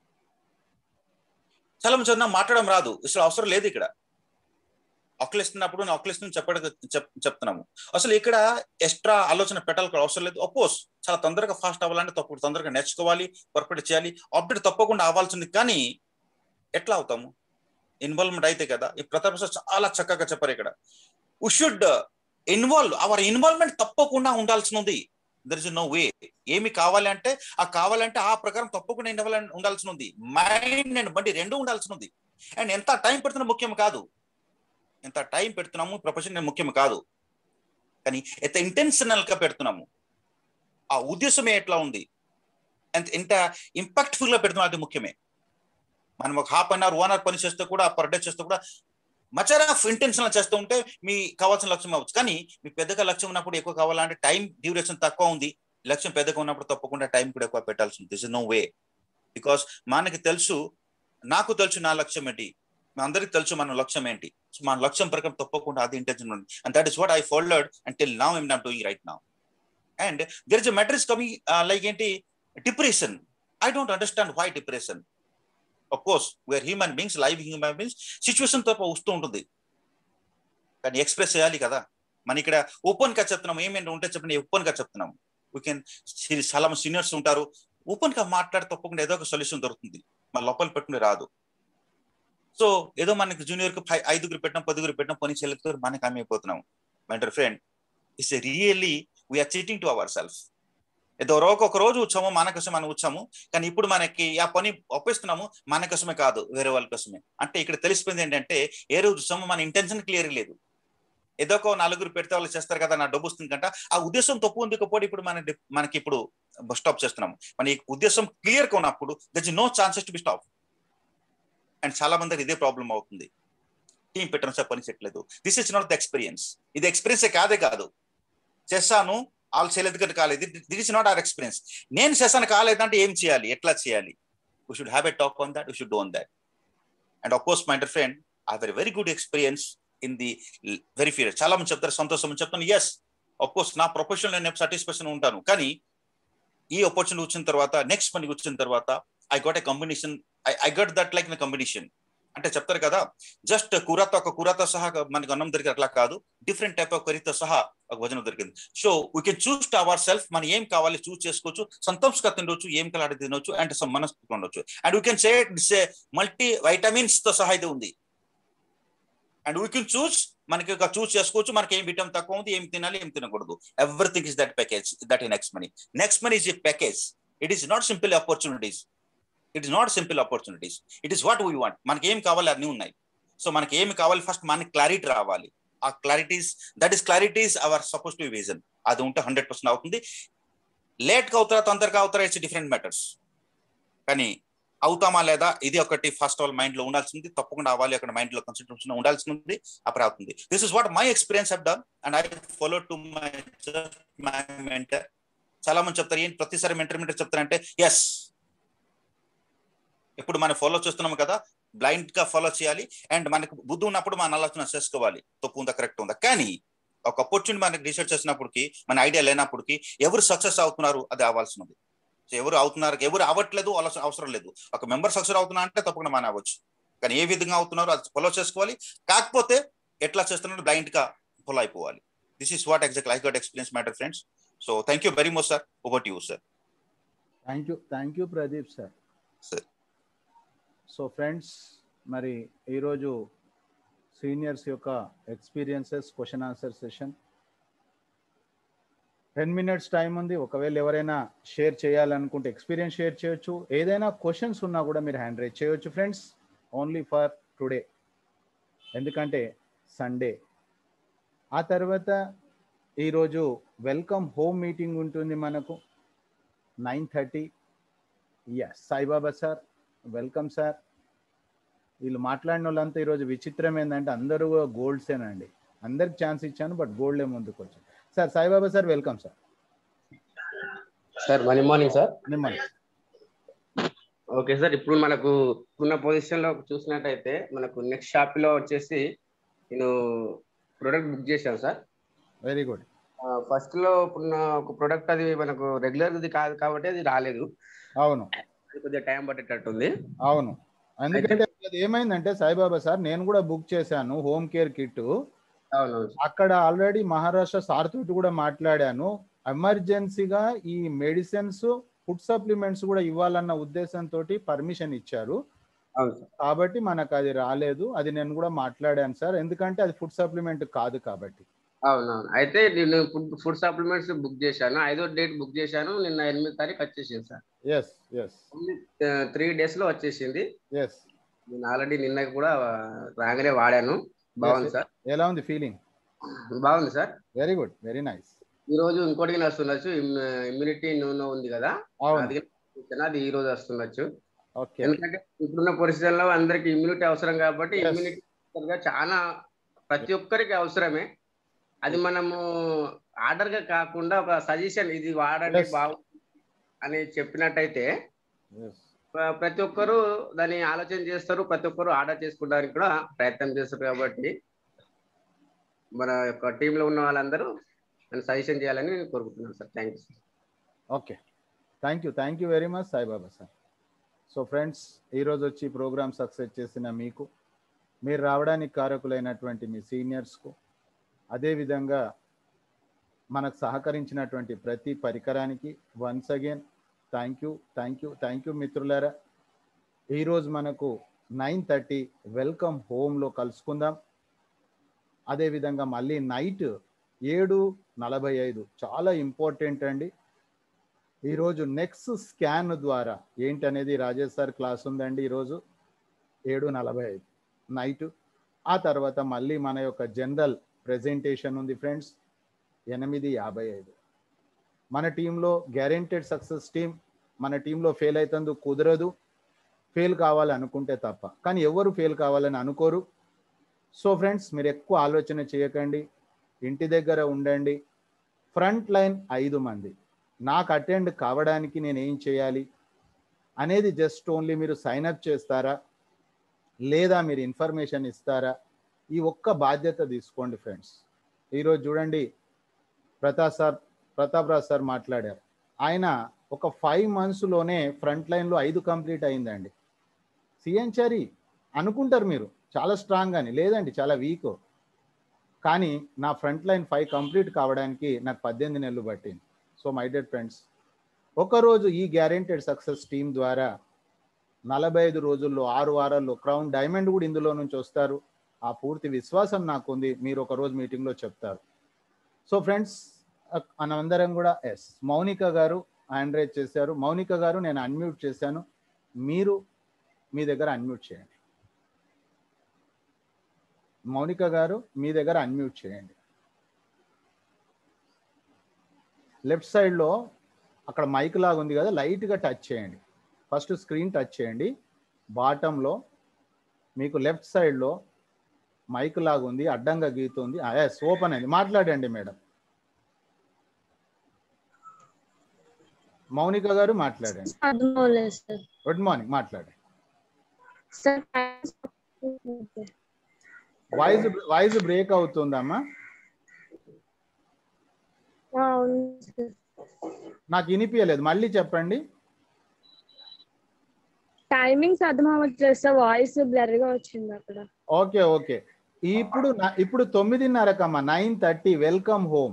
చాలా మంది నా మాట్లాడడం రాదు అసలు అవసరం లేదు ఇక్కడ ఒక్కలిస్తున్నప్పుడు నేను ఒక్కలిస్తున్న చెప్పడం చెప్తున్నాము అసలు ఇక్కడ ఎక్స్ట్రా ఆలోచన పెట్టాలి అవసరం లేదు అపోజ్ చాలా తొందరగా ఫాస్ట్ అవ్వాలంటే తప్పకుండా తొందరగా నేర్చుకోవాలి పర్ఫెక్ట్ చేయాలి అప్డేట్ తప్పకుండా అవ్వాల్సింది కానీ ఎట్లా అవుతాము ఇన్వాల్వ్మెంట్ అయితే కదా ఈ ప్రతాప్ సార్ చాలా చక్కగా చెప్పారు ఇక్కడ we should involve our involvement తప్పకుండా ఉండాల్సి ఉంది దర్ ఇస్ నో వే ఏమి కావాలి అంటే ఆ కావాలంటే ఆ ప్రకారం తప్పకుండా ఇన్వాల్వ్ ఉండాల్సి ఉంది మైండ్ అండ్ బండి రెండు ఉండాల్సి ఉంది అండ్ ఎంత టైం పెడుతున్నా ముఖ్యం కాదు ఎంత టైం పెడుతున్నాము ప్రొఫెషన్ ముఖ్యం కాదు కానీ ఎంత ఇంటెన్షనల్ గా పెడుతున్నాము ఆ ఉద్దేశమే ఎట్లా ఉంది ఎంత ఎంత ఇంపాక్ట్ఫుల్ గా పెడుతున్నాం అది ముఖ్యమే మనం ఒక half an hour one hour పని చేస్తే కూడా పర్ డే చేస్తే కూడా మచర్ ఆఫ్ ఇంటెన్షన్ చేస్తూ ఉంటే మీ కావాల్సిన లక్ష్యం అవ్వచ్చు కానీ మీ పెద్దగా లక్ష్యం ఉన్నప్పుడు ఎక్కువ కావాలంటే టైం డ్యూరేషన్ తక్కువ ఉంది లక్ష్యం పెద్దగా ఉన్నప్పుడు తప్పకుండా టైం కూడా ఎక్కువ పెట్టాల్సి ఉంది this is no way because మనకి తెలుసు నాకు తెలుసు నా లక్ష్యం ఏంటి మా అందరికి తెలుసు మన లక్ష్యం ఏంటి సో మన లక్ష్యం ప్రకారం తప్పకుండా అది ఇంటెన్షన్ ఉంది and that is what I followed until now I'm not doing right now and there is a matters coming like ఏంటి depression I don't understand why depression of course we are human beings live human beings situation తప్ప వస్తూ ఉంటుంది కానీ express చేయాలి కదా మన ఇక్కడ open గా చెప్తున్నాం ఏమేమి ఉంటే చెప్పండి ఓపెన్ గా చెప్తున్నాం వీ కెన్ చాలా మంది సీనియర్స్ ఉంటారు ఓపెన్ గా మాట్లాడి తప్పకుండా ఏదో ఒక సొల్యూషన్ దొరుకుతుంది మన లోపల పెట్టుకుని రాదు సో ఏదో మనకి జూనియర్ కి ఫైవ్ ఐదుగురు పెట్టినాం పదుగురు పెట్టినాం పని చేయలేదు మనకి ఆమె అయిపోతున్నాం my friend it's really we are cheating to our self ఏదో రోజు ఒక రోజు వచ్చాము మన కోసం మనం వచ్చాము కానీ ఇప్పుడు మనకి ఆ పని ఒప్పిస్తున్నాము మన కోసమే కాదు వేరే వాళ్ళ కోసమే అంటే ఇక్కడ తెలిసిపోయింది ఏంటంటే ఏ రోజు వచ్చాము మన ఇంటెన్షన్ క్లియర్ లేదు ఏదో ఒక నలుగురు పెడితే వాళ్ళు చేస్తారు కదా నా డబ్బు వస్తుంది కంట ఆ ఉద్దేశం తప్పు ఉంది కాబట్టి ఇప్పుడు మన మనకి ఇప్పుడు స్టాప్ చేస్తున్నాము మన ఈ ఉద్దేశం క్లియర్ గా ఉన్నప్పుడు that no chances to be stop and చాలా మందికి ఇదే ప్రాబ్లం అవుతుంది టీం పెట్టడం సార్ పని చేయట్లేదు this is not the experience ఇది ఎక్స్పీరియన్స్ కాదే కాదు చేశాను వాళ్ళు చేయలేదు కదా కాలేదు this is not our experience నేను చేశాను కాలేదంటే ఏం చేయాలి ఎట్లా చేయాలి we should have a talk on that we should done that and of course my friend I very very good experience in the very fear చాలా మంది చెప్తారు సంతోషం అని చెప్తాను ఎస్ ఆఫ్ కోర్స్ నా ప్రొఫెషన్ నేను సాటిస్ఫాక్షన్ ఉంటాను కానీ ఈ ఆపర్చునిటీ వచ్చిన తర్వాత నెక్స్ట్ పనికి వచ్చిన తర్వాత I got a combination I got that like in combination అంటే చెప్తారు కదా జస్ట్ కూరతో ఒక కూరతో సహా మనకి అన్నం దొరికి అట్లా కాదు డిఫరెంట్ టైప్ ఆఫ్ కర్రీతో సహా ఒక భోజనం దొరికింది so we can choose to our self మనం ఏం కావాలి చూస్ చేసుకోవచ్చు సంతోషంగా తినవచ్చు ఏం కలాడి తినవచ్చు అండ్ మనస్ఫూర్తిగా ఉండొచ్చు and we can say it's multi vitamins తో సహా ఇది ఉంది అండ్ వీ కెన్ చూస్ మనకి ఒక చూస్ చేసుకోవచ్చు మనకి ఏం విటమిన్ తక్కువ ఉంది ఏం తినాలి ఏం తినకూడదు everything is that package that ఈ next money next money is a package it is not simple opportunities it is not simple opportunities it is what we want మనకి ఏం కావాలి అన్నీ ఉన్నాయి సో మనకి ఏమి కావాలి ఫస్ట్ మనకి క్లారిటీ రావాలి ఆ clarities that is clarities our suppose to vision అది ఉంటే హండ్రెడ్ పర్సెంట్ అవుతుంది లేట్ గా అవుతారా తొందరగా అవుతారా ఇట్స్ డిఫరెంట్ మ్యాటర్స్ కానీ అవుతామా లేదా ఇది ఒకటి ఫస్ట్ ఆల్ మైండ్ లో ఉండాల్సింది తప్పకుండా అవ్వాలి అక్కడ మైండ్ లో కాన్సన్ట్రేషన్ ఉండాల్సింది అప్పుడు అవుతుంది this is what my experience have done and I follow to my my mentor చాలా మంది చెప్తారు ఏంటి ప్రతిసారి మెంటర్ మెంటర్ చెప్తారంటే ఎస్ ఇప్పుడు మనం ఫాలో చేస్తున్నాం కదా బ్లైండ్ గా ఫాలో చేయాలి అండ్ మనకు బుద్ధి ఉన్నప్పుడు మన ఆలోచన చేసుకోవాలి తప్పు ఉందా కరెక్ట్ ఉందా కానీ ఒక ఆపర్చునిటీ మనకి రీసెర్చ్ చేసినప్పటికి మన ఐడియా లేనప్పటికి ఎవరు సక్సెస్ అవుతున్నారు అది అవ్వాల్సినది సో ఎవరు అవుతున్నారు ఎవరు అవ్వట్లేదు అవసరం లేదు ఒక మెంబర్ సక్సెస్ అవుతున్నా అంటే తప్పకుండా మన అవ్వచ్చు కానీ ఏ విధంగా అవుతున్నారో అది ఫాలో చేసుకోవాలి కాకపోతే ఎట్లా చేస్తున్నారు బ్లైండ్ గా ఫాలో అయిపోవాలి this is what exact I got experience matter friends so thank you very much sir over to you sir thank you thank you Pradeep sir sir so friends మరి ఈరోజు సీనియర్స్ యొక్క experiences question answer session ten minutes time ఉంది ఒకవేళ ఎవరైనా share చేయాలనుకుంటే experience share చేయొచ్చు ఏదైనా questions ఉన్నా కూడా మీరు హ్యాండ్ రైజ్ చేయొచ్చు ఫ్రెండ్స్ ఓన్లీ ఫర్ టుడే ఎందుకంటే సండే ఆ తర్వాత ఈరోజు వెల్కమ్ హోమ్ మీటింగ్ ఉంటుంది మనకు nine thirty yes Saibaba sir welcome sir వీళ్ళు మాట్లాడిన వాళ్ళంతా ఈరోజు విచిత్రం ఏంటంటే అందరూ గోల్డ్సేనండి అందరికి ఛాన్స్ ఇచ్చాను బట్ గోల్డే ముందుకు వచ్చాను sir Saibaba sir welcome sir sir money morning sir మిమ్మల్ని ఓకే సార్ ఇప్పుడు మనకు ఉన్న పొజిషన్ లో చూసినట్టయితే మనకు నెక్స్ట్ షాప్ లో వచ్చేసి నేను ప్రొడక్ట్ బుక్ చేశాను సార్ వెరీ గుడ్ ఫస్ట్ లో ఉన్న ఒక ప్రొడక్ట్ అది మనకు రెగ్యులర్ ఇది కాదు కాబట్టి అది రాలేదు అవును అది కొద్దిగా టైం పట్టేటట్టుంది అవును ఎందుకంటే అది ఏమైందంటే సాయిబాబా సార్ నేను కూడా బుక్ చేశాను హోమ్ కేర్ కిట్ అవునవును అక్కడ ఆల్రెడీ మహారాష్ట్ర సార్ తోటి కూడా మాట్లాడాను ఎమర్జెన్సీగా ఈ మెడిసిన్స్ ఫుడ్ సప్లిమెంట్స్ కూడా ఇవ్వాలన్న ఉద్దేశంతో పర్మిషన్ ఇచ్చారు అవును సార్ కాబట్టి మనకు అది రాలేదు అది నేను కూడా మాట్లాడాను సార్ ఎందుకంటే అది ఫుడ్ సప్లిమెంట్ కాదు కాబట్టి అవునవును అయితే నేను ఫుడ్ ఫుడ్ సప్లిమెంట్స్ బుక్ చేశాను ఐదో డేట్ బుక్ చేశాను నిన్న ఎనిమిది తారీఖు వచ్చేసింది sir yes yes three days లో వచ్చేసింది ఎస్ నేను ఆల్రెడీ నిన్న కూడా రాగానే వాడాను బాగుంది సార్ ఎలా ఉంది ఫీలింగ్ బాగుంది sir very good very nice ఈ రోజు ఇంకోటికి వస్తుండొచ్చు ఇమ్యూనిటీ నూనె ఉంది కదా అవును అది అది ఈ రోజు వస్తుండొచ్చు ఓకే ఎందుకంటే ఇప్పుడున్న పరిస్థితుల్లో అందరికి ఇమ్యూనిటీ అవసరం కాబట్టి Yes. ఇమ్యూనిటీ చాలా ప్రతి ఒక్కరికి అవసరమే అది మనము ఆర్డర్ గా కాకుండా ఒక సజెషన్ ఇది వాడండి Yes. బాగుంది అని చెప్పినట్టయితే Yes. ప్ర- ప్రతి ఒక్కరు దాన్ని ఆలోచన చేస్తారు ప్రతి ఒక్కరు ఆర్డర్ చేసుకోవడానికి కూడా ప్రయత్నం చేస్తారు కాబట్టి మన యొక్క టీంలో ఉన్న వాళ్ళందరూ నన్ను సజెషన్ చేయాలని నేను కోరుకుంటున్నాను sir thank you sir okay thank you thank you very much Saibaba sir so friends ఈరోజు వచ్చి ప్రోగ్రామ్ సక్సెస్ చేసిన మీకు మీరు రావడానికి కారకులైనటువంటి మీ సీనియర్స్కు అదేవిధంగా మనకు సహకరించినటువంటి ప్రతి పరికరానికి once again thank you thank you thank you మిత్రులారా ఈరోజు మనకు నైన్ థర్టీ వెల్కమ్ హోమ్లో కలుసుకుందాం అదేవిధంగా మళ్ళీ నైట్ ఏడు నలభై ఐదు చాలా ఇంపార్టెంట్ అండి ఈరోజు నెక్స్ట్ స్కాన్ ద్వారా ఏంటనేది రాజేష్ సార్ క్లాస్ ఉందండి ఈరోజు ఏడు నలభై ఐదు నైట్ ఆ తర్వాత మళ్ళీ మన యొక్క జనరల్ ప్రెజెంటేషన్ ఉంది ఫ్రెండ్స్ ఎనిమిది యాభై ఐదు మన టీంలో గ్యారెంటెడ్ సక్సెస్ టీం మన టీంలో ఫెయిల్ అవుతుంది కుదరదు ఫెయిల్ కావాలి అనుకుంటే తప్ప కానీ ఎవరు ఫెయిల్ కావాలని అనుకోరు సో ఫ్రెండ్స్ మీరు ఎక్కువ ఆలోచన చేయకండి ఇంటి దగ్గర ఉండండి ఫ్రంట్ లైన్ ఐదు మంది నాకు అటెండ్ కావడానికి నేను ఏం చేయాలి అనేది జస్ట్ ఓన్లీ మీరు సైన్ అప్ చేస్తారా లేదా మీరు ఇన్ఫర్మేషన్ ఇస్తారా ఈ ఒక్క బాధ్యత తీసుకోండి ఫ్రెండ్స్ ఈరోజు చూడండి ప్రతాప్ సార్ ప్రతాప్ రాజ్ సార్ మాట్లాడారు ఆయన ఒక ఫైవ్ మంత్స్లోనే ఫ్రంట్ లైన్లో ఐదు కంప్లీట్ అయిందండి సిఎన్చరి అనుకుంటారు మీరు చాలా స్ట్రాంగ్ అని లేదండి చాలా వీక్ కానీ నా ఫ్రంట్ లైన్ ఫైవ్ కంప్లీట్ కావడానికి నాకు పద్దెనిమిది నెలలు పట్టింది సో మై డెడ్ ఫ్రెండ్స్ ఒకరోజు ఈ గ్యారెంటెడ్ సక్సెస్ టీమ్ ద్వారా నలభై ఐదు రోజుల్లో ఆరు వారాల్లో క్రౌన్ డైమండ్ కూడా ఇందులో నుంచి వస్తారు ఆ పూర్తి విశ్వాసం నాకుంది మీరు ఒక రోజు మీటింగ్లో చెప్తారు సో ఫ్రెండ్స్ మనందరం కూడా ఎస్ మౌనిక గారు హ్యాండ్ రైజ్ చేశారు మౌనిక గారు నేను అన్మ్యూట్ చేశాను మీరు మీ దగ్గర అన్మ్యూట్ చేయండి మౌనిక గారు మీ దగ్గర అన్మ్యూట్ చేయండి లెఫ్ట్ సైడ్లో అక్కడ మైక్ లాగా ఉంది కదా లైట్గా టచ్ చేయండి ఫస్ట్ స్క్రీన్ టచ్ చేయండి బాటంలో మీకు లెఫ్ట్ సైడ్లో మైక్ లాగా ఉంది అడ్డంగా గీతుంది ఎస్ ఓపెన్ అయింది మాట్లాడండి మేడం మౌనిక గారు మాట్లాడండి అర్థం అవ్వలేదు సార్ గుడ్ మార్నింగ్ మాట్లాడండి సార్ వాయిస్ వాయిస్ బ్రేక్ అవుతుందమ్మా అవును సార్ నాకు వినిపించలేదు మళ్ళీ చెప్పండి టైమింగ్స్ అర్థం అవ్వట్లేదు సార్ వాయిస్ బ్లర్ గా వచ్చింది అక్కడ ఓకే ఓకే ఇప్పుడు నా- ఇప్పుడు తొమ్మిదిన్నరకమ్మా nine thirty welcome home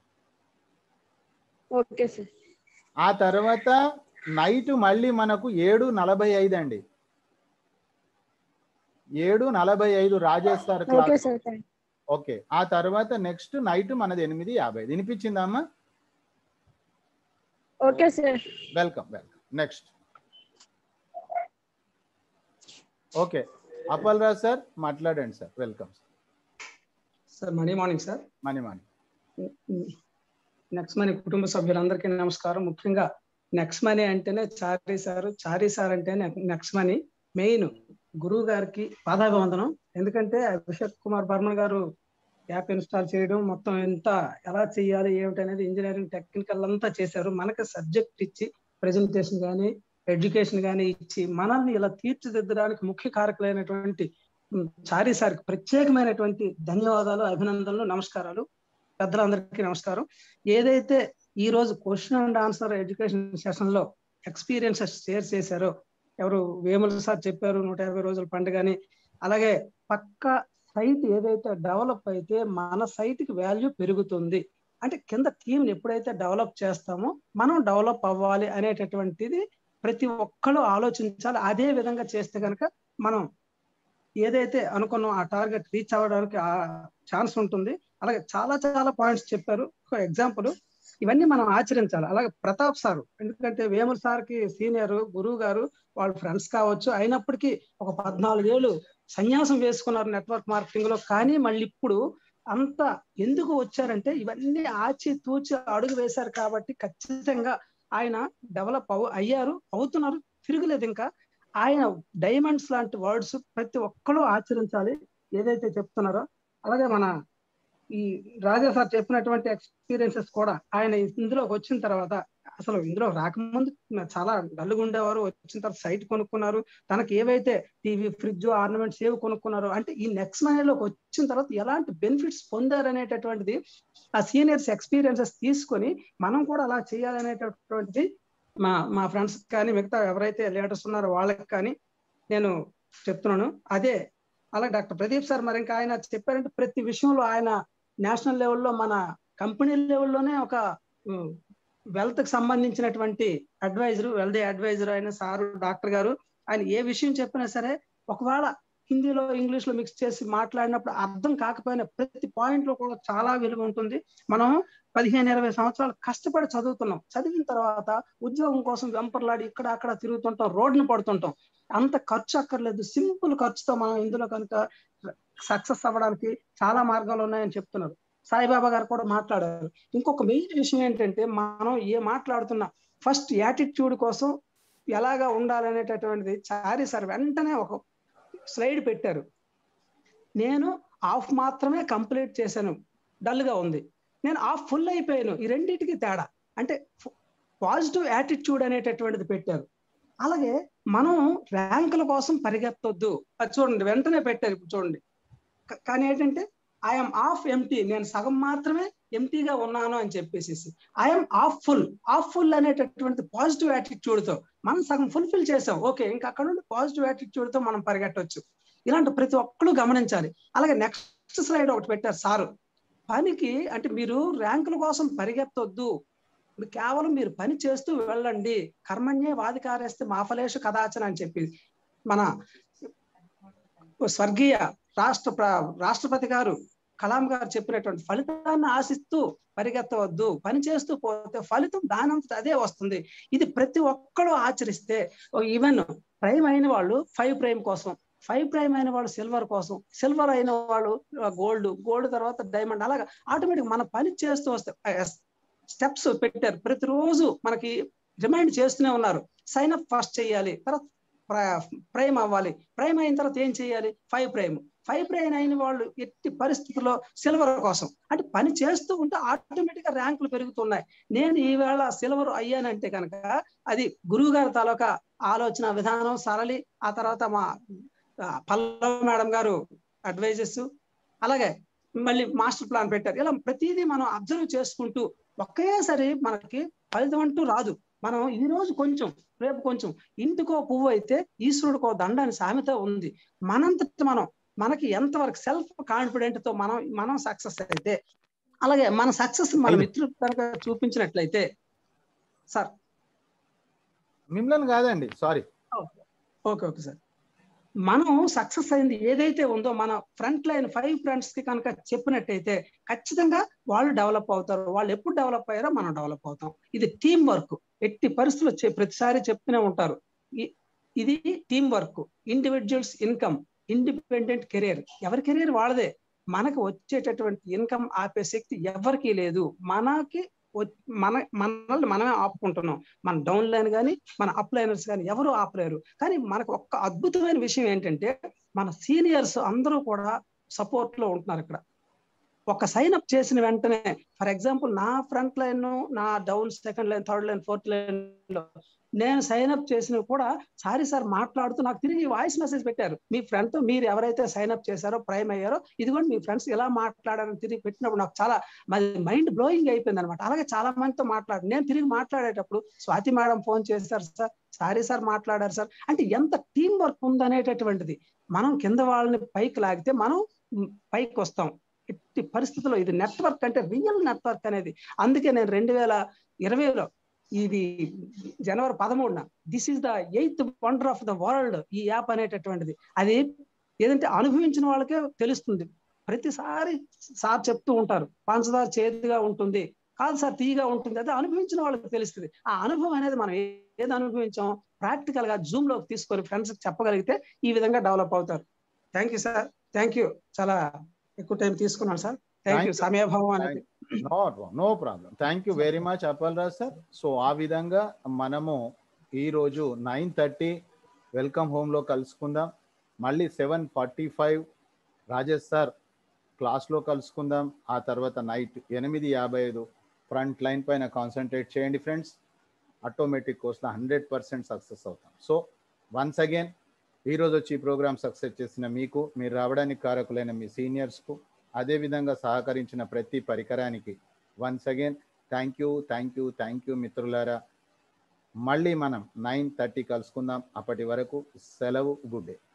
okay sir ఆ తర్వాత నైట్ మళ్ళీ మనకు ఏడు నలభై ఐదు అండి ఏడు నలభై ఐదు Rajesh sir okay class sir thank okay ఆ తర్వాత నెక్స్ట్ నైట్ మనది ఎనిమిది యాభై వినిపించిందా అమ్మా okay sir welcome welcome next okay Appal Raj sir మాట్లాడండి sir welcome sir sir money morning sir Mani Mani next Mani కుటుంబ సభ్యులందరికీ నమస్కారం ముఖ్యంగా నెక్స్ట్ మనీ అంటేనే చారీ సార్ చారీ సార్ అంటేనే నెక్స్ట్ మనీ మెయిన్ గురువు గారికి పాదాభివందనం ఎందుకంటే అభిషేక్ కుమార్ బర్మన్ గారు యాప్ ఇన్స్టాల్ చేయడం మొత్తం ఎంత ఎలా చేయాలి ఏమిటి అనేది ఇంజనీరింగ్ టెక్నికల్ అంతా చేశారు మనకి సబ్జెక్ట్ ఇచ్చి ప్రెజెంటేషన్ కానీ ఎడ్యుకేషన్ కానీ ఇచ్చి మనల్ని ఇలా తీర్చిదిద్దడానికి ముఖ్య కారకులైనటువంటి ఉమ్, చారీ సార్కి ప్రత్యేకమైనటువంటి ధన్యవాదాలు అభినందనలు నమస్కారాలు పెద్దలందరికీ నమస్కారం ఏదైతే ఈ రోజు question and answer education session లో ఎక్స్పీరియన్సెస్ షేర్ చేశారో ఎవరు వేముల సార్ చెప్పారు నూట యాభై రోజుల పండుగ అని అలాగే పక్క సైట్ ఏదైతే డెవలప్ అయితే మన సైట్ కి వాల్యూ పెరుగుతుంది అంటే కింద టీం ఎప్పుడైతే డెవలప్ చేస్తామో మనం డెవలప్ అవ్వాలి అనేటటువంటిది ప్రతి ఒక్కళ్ళు ఆలోచించాలి అదే విధంగా చేస్తే కనుక మనం ఏదైతే అనుకున్నాం ఆ టార్గెట్ రీచ్ అవ్వడానికి ఆ ఛాన్స్ ఉంటుంది అలాగే చాలా చాలా పాయింట్స్ చెప్పారు ఒక ఎగ్జాంపుల్ ఇవన్నీ మనం ఆచరించాలి అలాగే ప్రతాప్ సార్ ఎందుకంటే వేముల సార్ కి సీనియర్ గురువు గారు వాళ్ళ ఫ్రెండ్స్ కావచ్చు అయినప్పటికీ ఒక పద్నాలుగేళ్ళు సన్యాసం వేసుకున్నారు నెట్వర్క్ మార్కెటింగ్ లో కానీ మళ్ళీ ఇప్పుడు అంత ఎందుకు వచ్చారంటే ఇవన్నీ ఆచి తూచి అడుగు వేశారు కాబట్టి ఖచ్చితంగా ఆయన డెవలప్ అవు అయ్యారు అవుతున్నారు తిరుగులేదు ఇంకా ఆయన డైమండ్స్ లాంటి వర్డ్స్ ప్రతి ఒక్కరూ ఆచరించాలి ఏదైతే చెప్తున్నారో అలాగే మన ఈ రాజా సార్ చెప్పినటువంటి ఎక్స్పీరియన్సెస్ కూడా ఆయన ఇందులోకి వచ్చిన తర్వాత అసలు ఇందులో రాకముందు చాలా డల్లుగా ఉండేవారు వచ్చిన తర్వాత సైట్ కొనుక్కున్నారు తనకి ఏవైతే టీవీ ఫ్రిడ్జ్ ఆర్నమెంట్స్ ఏవి కొనుక్కున్నారు అంటే ఈ నెక్స్ట్ మనీలోకి వచ్చిన తర్వాత ఎలాంటి బెనిఫిట్స్ పొందారనేటటువంటిది ఆ సీనియర్స్ ఎక్స్పీరియన్సెస్ తీసుకొని మనం కూడా అలా చేయాలనేటటువంటిది మా మా ఫ్రెండ్స్ కానీ మిగతా ఎవరైతే లీడర్స్ ఉన్నారో వాళ్ళకి కానీ నేను చెప్తున్నాను అదే అలా డాక్టర్ ప్రదీప్ సార్ మరి ఇంకా ఆయన చెప్పారంటే ప్రతి విషయంలో ఆయన నేషనల్ లెవెల్లో మన కంపెనీ లెవెల్లోనే ఒక వెల్త్ కి సంబంధించినటువంటి అడ్వైజర్ వెల్దే అడ్వైజర్ అయిన సారు డాక్టర్ గారు ఆయన ఏ విషయం చెప్పినా సరే ఒకవేళ హిందీలో ఇంగ్లీష్ లో మిక్స్ చేసి మాట్లాడినప్పుడు అర్థం కాకపోయినా ప్రతి పాయింట్ లో కూడా చాలా విలువ ఉంటుంది మనం పదిహేను ఇరవై సంవత్సరాలు కష్టపడి చదువుతున్నాం చదివిన తర్వాత ఉద్యోగం కోసం వెంపర్లాడి ఇక్కడ అక్కడ తిరుగుతుంటాం రోడ్డును పడుతుంటాం అంత ఖర్చు అక్కర్లేదు సింపుల్ ఖర్చుతో మనం ఇందులో కనుక సక్సెస్ అవ్వడానికి చాలా మార్గాలు ఉన్నాయని చెప్తున్నారు సాయిబాబా గారు కూడా మాట్లాడారు ఇంకొక మెయిన్ విషయం ఏంటంటే మనం ఏ మాట్లాడుతున్నా ఫస్ట్ యాటిట్యూడ్ కోసం ఎలాగా ఉండాలనేటటువంటిది చారి సార్ వెంటనే ఒక స్లైడ్ పెట్టారు నేను ఆఫ్ మాత్రమే కంప్లీట్ చేశాను డల్ గా ఉంది నేను ఆఫ్ ఫుల్ అయిపోయాను ఈ రెండింటికి తేడా అంటే పాజిటివ్ యాటిట్యూడ్ అనేటటువంటిది పెట్టారు అలాగే మనం ర్యాంకుల కోసం పరిగెత్తొద్దు అది చూడండి వెంటనే పెట్టారు ఇప్పుడు చూడండి కానీ ఏంటంటే ఐఎమ్ ఆఫ్ ఎంటీ నేను సగం మాత్రమే ఎంటీగా ఉన్నాను అని చెప్పేసి I'm half full half full అనేటటువంటి పాజిటివ్ యాటిట్యూడ్ తో మనం సగం ఫుల్ఫిల్ చేసాం ఓకే ఇంకా అక్కడ నుండి పాజిటివ్ యాటిట్యూడ్ తో మనం పరిగెట్టవచ్చు ఇలాంటి ప్రతి ఒక్కరు గమనించాలి అలాగే నెక్స్ట్ స్లైడ్ ఒకటి పెట్టారు సారు పనికి అంటే మీరు ర్యాంకుల కోసం పరిగెత్తొద్దు కేవలం మీరు పని చేస్తూ వెళ్ళండి కర్మణ్యే వాదికారేస్తే మాఫలేషు కదాచన అని చెప్పి మన స్వర్గీయ రాష్ట్ర రాష్ట్రపతి గారు కలాం గారు చెప్పినటువంటి ఫలితాన్ని ఆశిస్తూ పరిగెత్తవద్దు పని చేస్తూ పోతే ఫలితం దానంతట అదే వస్తుంది ఇది ప్రతి ఒక్కరు ఆచరిస్తే ఈవెన్ ప్రైమ్ అయిన వాళ్ళు ఫైవ్ ప్రైమ్ కోసం ఫైవ్ ప్రైమ్ అయిన వాళ్ళు సిల్వర్ కోసం సిల్వర్ అయిన వాళ్ళు గోల్డ్ గోల్డ్ తర్వాత డైమండ్ అలాగా ఆటోమేటిక్ మన పని చేస్తూ వస్తే స్టెప్స్ పెట్టారు ప్రతిరోజు మనకి రిమైండ్ చేస్తూనే ఉన్నారు సైన్ అప్ ఫస్ట్ చేయాలి తర్వాత ప్రైమ్ అవ్వాలి ప్రైమ్ అయిన తర్వాత ఏం చేయాలి ఫైవ్ ప్రైమ్ ఫైవ్ ప్రైమ్ అయిన వాళ్ళు ఎట్టి పరిస్థితుల్లో సిల్వర్ కోసం అంటే పని చేస్తూ ఉంటే ఆటోమేటిక్ గా ర్యాంకులు పెరుగుతున్నాయి నేను ఈవేళ సిల్వర్ అయ్యానంటే కనుక అది గురువు గారి తాలూకా ఆలోచన విధానం సరళి ఆ తర్వాత మా పల్లవ మేడం గారు అడ్వైజెస్ అలాగే మళ్ళీ మాస్టర్ ప్లాన్ పెట్టారు ఇలా ప్రతిదీ మనం అబ్జర్వ్ చేసుకుంటూ ఒకేసారి మనకి ఫలితం అంటూ రాదు మనం ఈ రోజు కొంచెం రేపు కొంచెం ఇంటికో పువ్వు అయితే ఈశ్వరుడికో దండ అని సామెత ఉంది మనంతట మనం మనకి ఎంతవరకు సెల్ఫ్ కాన్ఫిడెంట్ తో మనం మనం సక్సెస్ అయితే అలాగే మన సక్సెస్ మన మిత్రులు కనుక చూపించినట్లయితే సార్ మిమ్మల్ని కాదండి సారీ ఓకే ఓకే సార్ మనం సక్సెస్ అయింది ఏదైతే ఉందో మన ఫ్రంట్ లైన్ ఫైవ్ ఫ్రెండ్స్ కి కనుక చెప్పినట్టయితే ఖచ్చితంగా వాళ్ళు డెవలప్ అవుతారు వాళ్ళు ఎప్పుడు డెవలప్ అయ్యారో మనం డెవలప్ అవుతాం ఇది టీం వర్క్ ఎట్టి పరిస్థితులు ప్రతిసారి చెప్తూనే ఉంటారు ఇది team work individuals income independent career ఎవరి కెరీర్ వాళ్ళదే మనకు వచ్చేటటువంటి ఇన్కమ్ ఆపే శక్తి ఎవరికి లేదు మనకి మన మనల్ని మనమే ఆపుకుంటున్నాం మన డౌన్ లైన్ కానీ మన అప్ లైనర్స్ కానీ ఎవరు ఆపలేరు కానీ మనకు ఒక్క అద్భుతమైన విషయం ఏంటంటే మన సీనియర్స్ అందరూ కూడా సపోర్ట్ లో ఉంటున్నారు ఇక్కడ ఒక సైన్ అప్ చేసిన వెంటనే ఫర్ ఎగ్జాంపుల్ నా ఫ్రంట్ లైన్ నా down second line third line fourth line లో నేను సైన్ అప్ చేసినవి కూడా సారీ సార్ మాట్లాడుతూ నాకు తిరిగి వాయిస్ మెసేజ్ పెట్టారు మీ ఫ్రెండ్ మీరు ఎవరైతే సైన్ అప్ చేశారో ప్రైమ్ అయ్యారో ఇదిగోండి మీ ఫ్రెండ్స్ ఎలా మాట్లాడారని తిరిగి పెట్టినప్పుడు నాకు చాలా మైండ్ బ్లోయింగ్ అయిపోయింది అనమాట అలాగే చాలా మందితో మాట్లాడు నేను తిరిగి మాట్లాడేటప్పుడు స్వాతి మేడం ఫోన్ చేశారు సార్ సారీ సార్ మాట్లాడారు సార్ అంటే ఎంత టీం వర్క్ ఉందనేటటువంటిది మనం కింద వాళ్ళని పైకి లాగితే మనం పైకి వస్తాం ఎట్టి పరిస్థితుల్లో ఇది నెట్వర్క్ అంటే రియల్ నెట్వర్క్ అనేది అందుకే నేను రెండు వేల ఇరవైలో ఇది జనవరి పదమూడున this is the eighth wonder of the world ఈ యాప్ అనేటటువంటిది అది ఏదంటే అనుభవించిన వాళ్ళకే తెలుస్తుంది ప్రతిసారి సార్ చెప్తూ ఉంటారు పంచదార చేతిగా ఉంటుంది కాదు సార్ తీగా ఉంటుంది అదే అనుభవించిన వాళ్ళకి తెలుస్తుంది ఆ అనుభవం అనేది మనం ఏది అనుభవించాం ప్రాక్టికల్ గా జూమ్ లోకి తీసుకొని ఫ్రెండ్స్ చెప్పగలిగితే ఈ విధంగా డెవలప్ అవుతారు thank you sir thank you చాలా ఎక్కువ టైం తీసుకున్నాను సార్ థ్యాంక్ యూ you. సమయభావం అనేది no no problem thank you very much Appalaraj sir so ఆ విధంగా మనము ఈరోజు నైన్ థర్టీ వెల్కమ్ హోమ్లో కలుసుకుందాం మళ్ళీ seven forty five Rajesh sir క్లాస్లో కలుసుకుందాం ఆ తర్వాత నైట్ ఎనిమిది యాభై ఐదు ఫ్రంట్ లైన్ పైన కాన్సన్ట్రేట్ చేయండి ఫ్రెండ్స్ ఆటోమేటిక్ కోర్స్లో హండ్రెడ్ పర్సెంట్ సక్సెస్ అవుతాం సో వన్స్ అగైన్ ఈరోజు వచ్చి ఈ ప్రోగ్రామ్ సక్సెస్ చేసిన మీకు మీరు రావడానికి కారకులైన మీ సీనియర్స్కు అదేవిధంగా సహకరించిన ప్రతి పరికరానికి once again thank you thank you thank you మిత్రులారా మళ్ళీ మనం నైన్ థర్టీ కలుసుకుందాం అప్పటి వరకు సెలవు గుడ్ డే